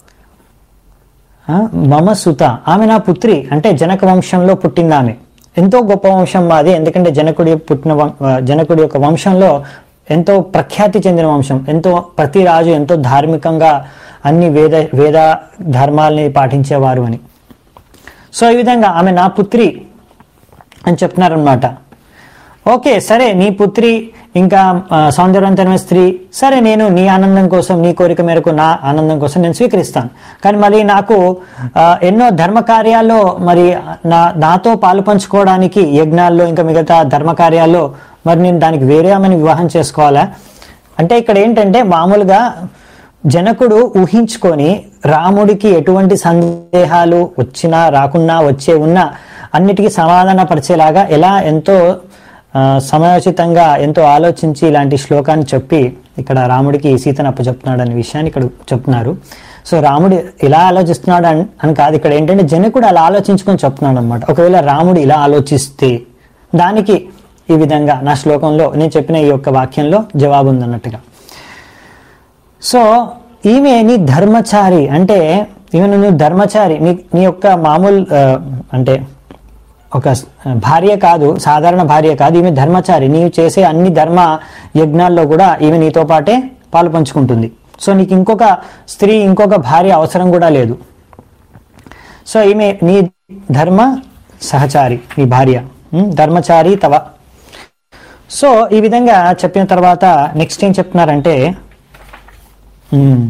ఆ, మమ సుత ఆమె నా పుత్రి అంటే జనక వంశంలో పుట్టింది ఆమె ఎంతో గొప్ప వంశం మాది ఎందుకంటే జనకుడి పుట్టిన వం- ఆ, జనకుడి యొక్క వంశంలో ఎంతో ప్రఖ్యాతి చెందిన వంశం ఎంతో ప్రతి రాజు ఎంతో ధార్మికంగా అన్ని వేద వేద ధర్మాల్ని పాటించేవారు అని సో ఈ విధంగా ఆమె నా పుత్రి అని చెప్తున్నారనమాట ఓకే సరే నీ పుత్రి ఇంకా ఆ, సౌందర్యవంతమైన స్త్రీ సరే నేను నీ ఆనందం కోసం నీ కోరిక మేరకు నా ఆనందం కోసం నేను స్వీకరిస్తాను కానీ మరి నాకు ఆ, ఎన్నో ధర్మ కార్యాల్లో మరి నా నాతో పాలు పంచుకోవడానికి యజ్ఞాల్లో ఇంకా మిగతా ధర్మ కార్యాల్లో మరి నేను దానికి వేరే ఆమెను వివాహం చేసుకోవాలా అంటే ఇక్కడ ఏంటంటే మామూలుగా జనకుడు ఊహించుకొని రాముడికి ఎటువంటి సందేహాలు వచ్చినా రాకున్నా వచ్చే ఉన్నా అన్నిటికీ సమాధాన పరిచేలాగా ఎలా ఎంతో ఆ, సమయోచితంగా ఎంతో ఆలోచించి ఇలాంటి శ్లోకాన్ని చెప్పి ఇక్కడ రాముడికి సీతను అప్పచెప్తున్నాడు అనే విషయాన్ని ఇక్కడ చెప్తున్నారు సో రాముడు ఇలా ఆలోచిస్తున్నాడు అని అని కాదు ఇక్కడ ఏంటంటే జనకుడు అలా ఆలోచించుకొని చెప్తున్నాడు అనమాట ఒకవేళ రాముడు ఇలా ఆలోచిస్తే దానికి ఈ విధంగా నా శ్లోకంలో నేను చెప్పిన ఈ యొక్క వాక్యంలో జవాబు ఉందన్నట్టుగా సో ఈమె నీ ధర్మచారి అంటే ఈమె నువ్వు ధర్మచారి నీ నీ యొక్క మామూలు ఆ, అంటే ఒక స్- భార్య కాదు సాధారణ భార్య కాదు ఈమె ధర్మచారి నీవు చేసే అన్ని ధర్మ యజ్ఞాల్లో కూడా ఈమె నీతో పాటే పాలు పంచుకుంటుంది సో నీకు ఇంకొక స్త్రీ ఇంకొక భార్య అవసరం కూడా లేదు సో ఈమె నీ ధర్మ సహచారి నీ భార్య ఉమ్, ధర్మచారి తవ సో ఈ విధంగా చెప్పిన తర్వాత నెక్స్ట్ ఏం చెప్తున్నారంటే ఉమ్,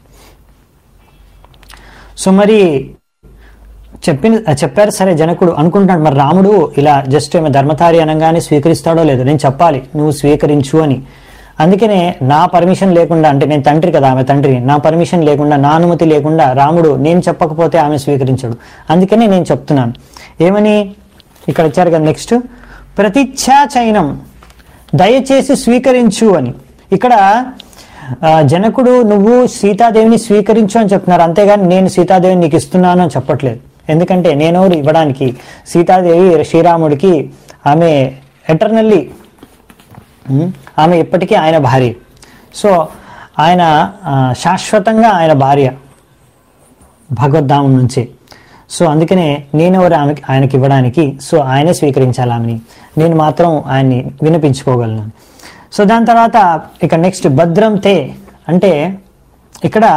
సో మరి చెప్పిన చెప్పారు సరే జనకుడు అనుకుంటాడు మరి రాముడు ఇలా జస్ట్ ఏమో ధర్మతారి అనగానే స్వీకరిస్తాడో లేదో నేను చెప్పాలి నువ్వు స్వీకరించు అని అందుకనే నా పర్మిషన్ లేకుండా అంటే నేను తండ్రి కదా ఆమె తండ్రి నా పర్మిషన్ లేకుండా నా అనుమతి లేకుండా రాముడు నేను చెప్పకపోతే ఆమె స్వీకరించడు అందుకనే నేను చెప్తున్నాను ఏమని ఇక్కడ వచ్చారు కదా నెక్స్ట్ ప్రతిచ్ఛా చైనం దయచేసి స్వీకరించు అని ఇక్కడ ఆ, జనకుడు నువ్వు సీతాదేవిని స్వీకరించు అని చెప్తున్నారు అంతేగాని నేను సీతాదేవిని నీకు ఇస్తున్నాను అని చెప్పట్లేదు ఎందుకంటే నేను ఇవ్వడానికి సీతాదేవి శ్రీరాముడికి ఆమె ఎటర్నల్లీ ఉమ్, ఆమె ఇప్పటికీ ఆయన భార్య సో ఆయన ఆ, శాశ్వతంగా ఆయన భార్య భగవద్ధామం నుంచే సో అందుకనే నేనెవరు ఆమెకి ఆయనకి ఇవ్వడానికి సో ఆయనే స్వీకరించాలి ఆమెని నేను మాత్రం ఆయన్ని వినిపించుకోగలను సో దాని తర్వాత ఇక నెక్స్ట్ భద్రం తే అంటే ఇక్కడ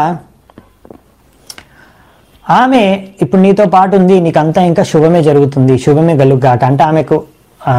ఆమె ఇప్పుడు నీతో పాటు ఉంది నీకు అంతా ఇంకా శుభమే జరుగుతుంది శుభమే గలుగ్గాక అంటే ఆమెకు ఆ,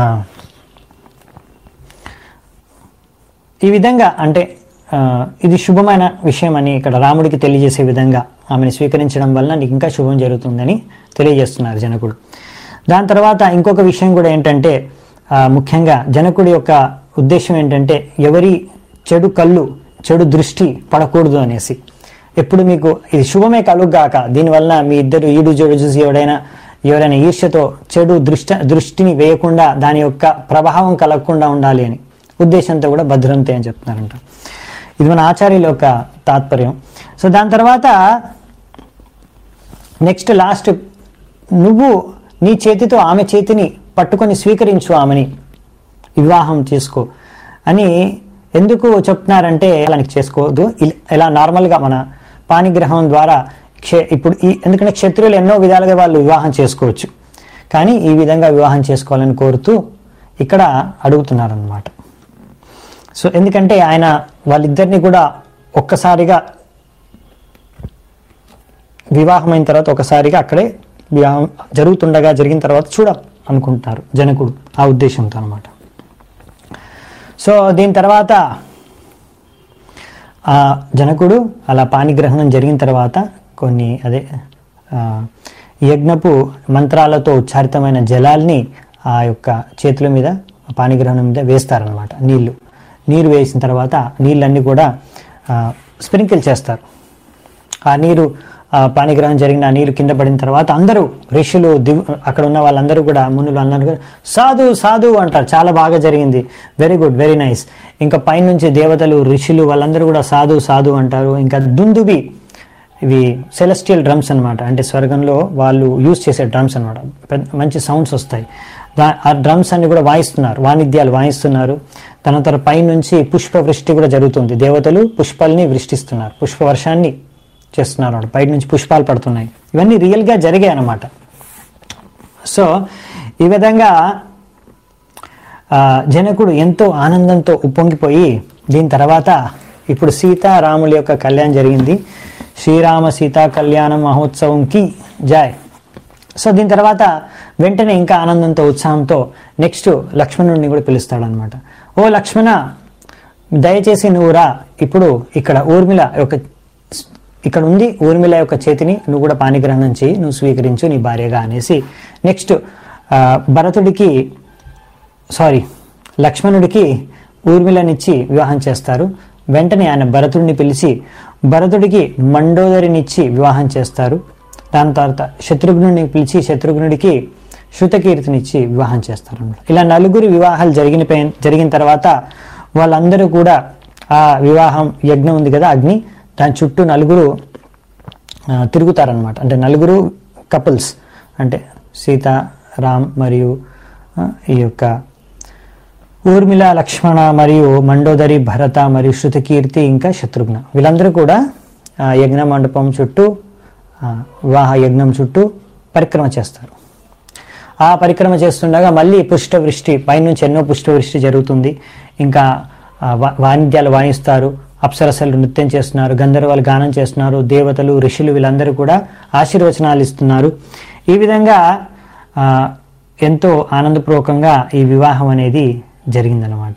ఈ విధంగా అంటే ఆ, ఇది శుభమైన విషయం అని ఇక్కడ రాముడికి తెలియజేసే విధంగా ఆమెను స్వీకరించడం వలన నీకు ఇంకా శుభం జరుగుతుందని తెలియజేస్తున్నారు జనకుడు దాని తర్వాత ఇంకొక విషయం కూడా ఏంటంటే ఆ, ముఖ్యంగా జనకుడి యొక్క ఉద్దేశం ఏంటంటే ఎవరి చెడు కళ్ళు చెడు దృష్టి పడకూడదు అనేసి ఎప్పుడు మీకు ఇది శుభమే కలుగ్గాక దీనివల్ల మీ ఇద్దరు ఈడు జోడు చూసి ఎవడైనా ఎవరైనా ఈర్ష్యతో చెడు దృష్టి దృష్టిని వేయకుండా దాని యొక్క ప్రభావం కలగకుండా ఉండాలి అని ఉద్దేశంతో కూడా భద్రంతే అని చెప్తున్నారంట ఇది మన ఆచార్యుల యొక్క తాత్పర్యం సో దాని తర్వాత నెక్స్ట్ లాస్ట్ నువ్వు నీ చేతితో ఆమె చేతిని పట్టుకొని స్వీకరించు ఆమెని వివాహం చేసుకో అని ఎందుకు చెప్తున్నారంటే అలానికి చేసుకోవద్దు ఇల్- ఇలా నార్మల్గా మన పాణిగ్రహం ద్వారా క్షే ఇప్పుడు ఈ ఎందుకంటే క్షత్రియులు ఎన్నో విధాలుగా వాళ్ళు వివాహం చేసుకోవచ్చు కానీ ఈ విధంగా వివాహం చేసుకోవాలని కోరుతూ ఇక్కడ అడుగుతున్నారన్నమాట సో ఎందుకంటే ఆయన వాళ్ళిద్దరిని కూడా ఒక్కసారిగా వివాహం అయిన తర్వాత ఒకసారిగా అక్కడే వివాహం జరుగుతుండగా జరిగిన తర్వాత చూడ అనుకుంటున్నారు జనకుడు ఆ ఉద్దేశంతో అనమాట సో దీని తర్వాత ఆ జనకుడు అలా పాణిగ్రహణం జరిగిన తర్వాత కొన్ని అదే ఆ, యజ్ఞపు మంత్రాలతో ఉచ్చారితమైన జలాల్ని ఆ యొక్క చేతుల మీద పాణిగ్రహణం మీద వేస్తారనమాట నీళ్లు నీరు వేసిన తర్వాత నీళ్ళన్నీ కూడా స్ప్రింకిల్ చేస్తారు ఆ నీరు ఆ పాణిగ్రహం జరిగిన ఆ నీరు కింద పడిన తర్వాత అందరూ ఋషులు దివ్ అక్కడ ఉన్న వాళ్ళందరూ కూడా మునులు అందరూ కూడా సాధు సాధు అంటారు చాలా బాగా జరిగింది వెరీ గుడ్ వెరీ నైస్ ఇంకా పైనుంచి దేవతలు ఋషులు వాళ్ళందరూ కూడా సాధు సాధు అంటారు ఇంకా దుందుబి ఇవి సెలెస్టియల్ డ్రమ్స్ అన్నమాట అంటే స్వర్గంలో వాళ్ళు యూజ్ చేసే డ్రమ్స్ అనమాట మంచి సౌండ్స్ వస్తాయి దా- ఆ డ్రమ్స్ అన్ని కూడా వాయిస్తున్నారు వాణిద్యాలు వాయిస్తున్నారు తన తన పైనుంచి పుష్ప వృష్టి కూడా జరుగుతుంది దేవతలు పుష్పాల్ని వృష్టిస్తున్నారు పుష్ప వర్షాన్ని చేస్తున్నారు అన్నమాట. బయట నుంచి పుష్పాలు పడుతున్నాయి ఇవన్నీ రియల్గా జరిగాయి అన్నమాట సో ఈ విధంగా ఆ, జనకుడు ఎంతో ఆనందంతో ఉప్పొంగిపోయి దీని తర్వాత ఇప్పుడు సీతారాముల యొక్క కళ్యాణం జరిగింది శ్రీరామ సీతా కళ్యాణ మహోత్సవంకి జాయ్ సో దీని తర్వాత వెంటనే ఇంకా ఆనందంతో ఉత్సాహంతో నెక్స్ట్ లక్ష్మణుడిని కూడా పిలుస్తాడనమాట ఓ లక్ష్మణ దయచేసి నువ్వు రా ఇప్పుడు ఇక్కడ ఊర్మిళ యొక్క ఇక్కడ ఉంది ఊర్మిళ యొక్క చేతిని నువ్వు కూడా పాణిగ్రహణం చేయి నువ్వు స్వీకరించు నీ భార్యగా అనేసి నెక్స్ట్ భరతుడికి సారీ లక్ష్మణుడికి ఊర్మిళనిచ్చి వివాహం చేస్తారు వెంటనే ఆయన భరతుడిని పిలిచి భరతుడికి మండోదరినిచ్చి వివాహం చేస్తారు దాని తర్వాత శత్రుఘ్నుడిని పిలిచి శత్రుఘ్నుడికి శృతకీర్తినిచ్చి వివాహం చేస్తారు ఇలా నలుగురు వివాహాలు జరిగిన పై- జరిగిన తర్వాత వాళ్ళందరూ కూడా ఆ వివాహం యజ్ఞం ఉంది కదా అగ్ని దాని చుట్టూ నలుగురు ఆ, తిరుగుతారనమాట అంటే నలుగురు కపుల్స్ అంటే సీత రామ్ మరియు ఆ, ఈ యొక్క ఊర్మిళ లక్ష్మణ మరియు మండోదరి భరత మరియు శృతకీర్తి ఇంకా శత్రుఘ్న వీళ్ళందరూ కూడా ఆ, యజ్ఞ మండపం చుట్టూ ఆ, వివాహ యజ్ఞం చుట్టూ పరిక్రమ చేస్తారు ఆ పరిక్రమ చేస్తుండగా మళ్ళీ పుష్టవృష్టి పైనుంచి ఎన్నో పుష్టవృష్టి జరుగుతుంది ఇంకా ఆ, వా- వాణిజ్యాలు వాయిస్తారు అప్సరసలు నృత్యం చేస్తున్నారు గంధర్వాలు గానం చేస్తున్నారు దేవతలు ఋషులు వీళ్ళందరూ కూడా ఆశీర్వచనాలు ఇస్తున్నారు ఈ విధంగా ఆ, ఎంతో ఆనందపూర్వకంగా ఈ వివాహం అనేది జరిగిందనమాట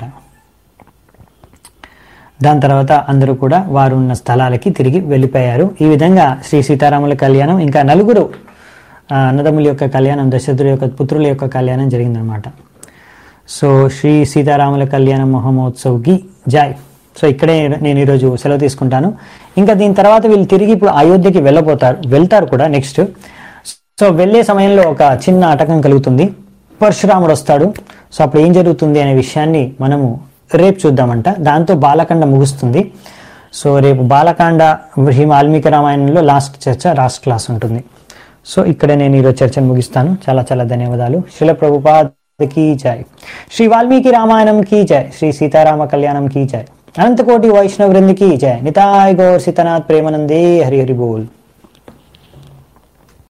దాని తర్వాత అందరూ కూడా వారు ఉన్న స్థలాలకి తిరిగి వెళ్ళిపోయారు ఈ విధంగా శ్రీ సీతారాముల కళ్యాణం ఇంకా నలుగురు ఆ, అన్నదమ్ముల యొక్క కళ్యాణం దశరథుల యొక్క పుత్రుల యొక్క కళ్యాణం జరిగిందనమాట సో శ్రీ సీతారాముల కళ్యాణ మహోత్సవ్కి జాయ్ సో ఇక్కడే నేను ఈరోజు సెలవు తీసుకుంటాను ఇంకా దీని తర్వాత వీళ్ళు తిరిగి ఇప్పుడు అయోధ్యకి వెళ్ళబోతారు వెళ్తారు కూడా నెక్స్ట్ సో వెళ్ళే సమయంలో ఒక చిన్న ఆటకం కలుగుతుంది పరశురాముడు వస్తాడు సో అప్పుడు ఏం జరుగుతుంది అనే విషయాన్ని మనము రేపు చూద్దామంట దాంతో బాలకాండ ముగుస్తుంది సో రేపు బాలకాండ శ్రీ వాల్మీకి రామాయణంలో లాస్ట్ చర్చ లాస్ట్ క్లాస్ ఉంటుంది సో ఇక్కడే నేను ఈరోజు చర్చను ముగిస్తాను చాలా చాలా ధన్యవాదాలు శిల ప్రభుపాద్ की जय श्री वाल्मीकि रामायणम की जय श्री सीताराम कल्याणम की जय अनंत कोटि वैष्णव वृंद की जय निताय गौर सीतानाथ प्रेमानंदे हरि हरि बोल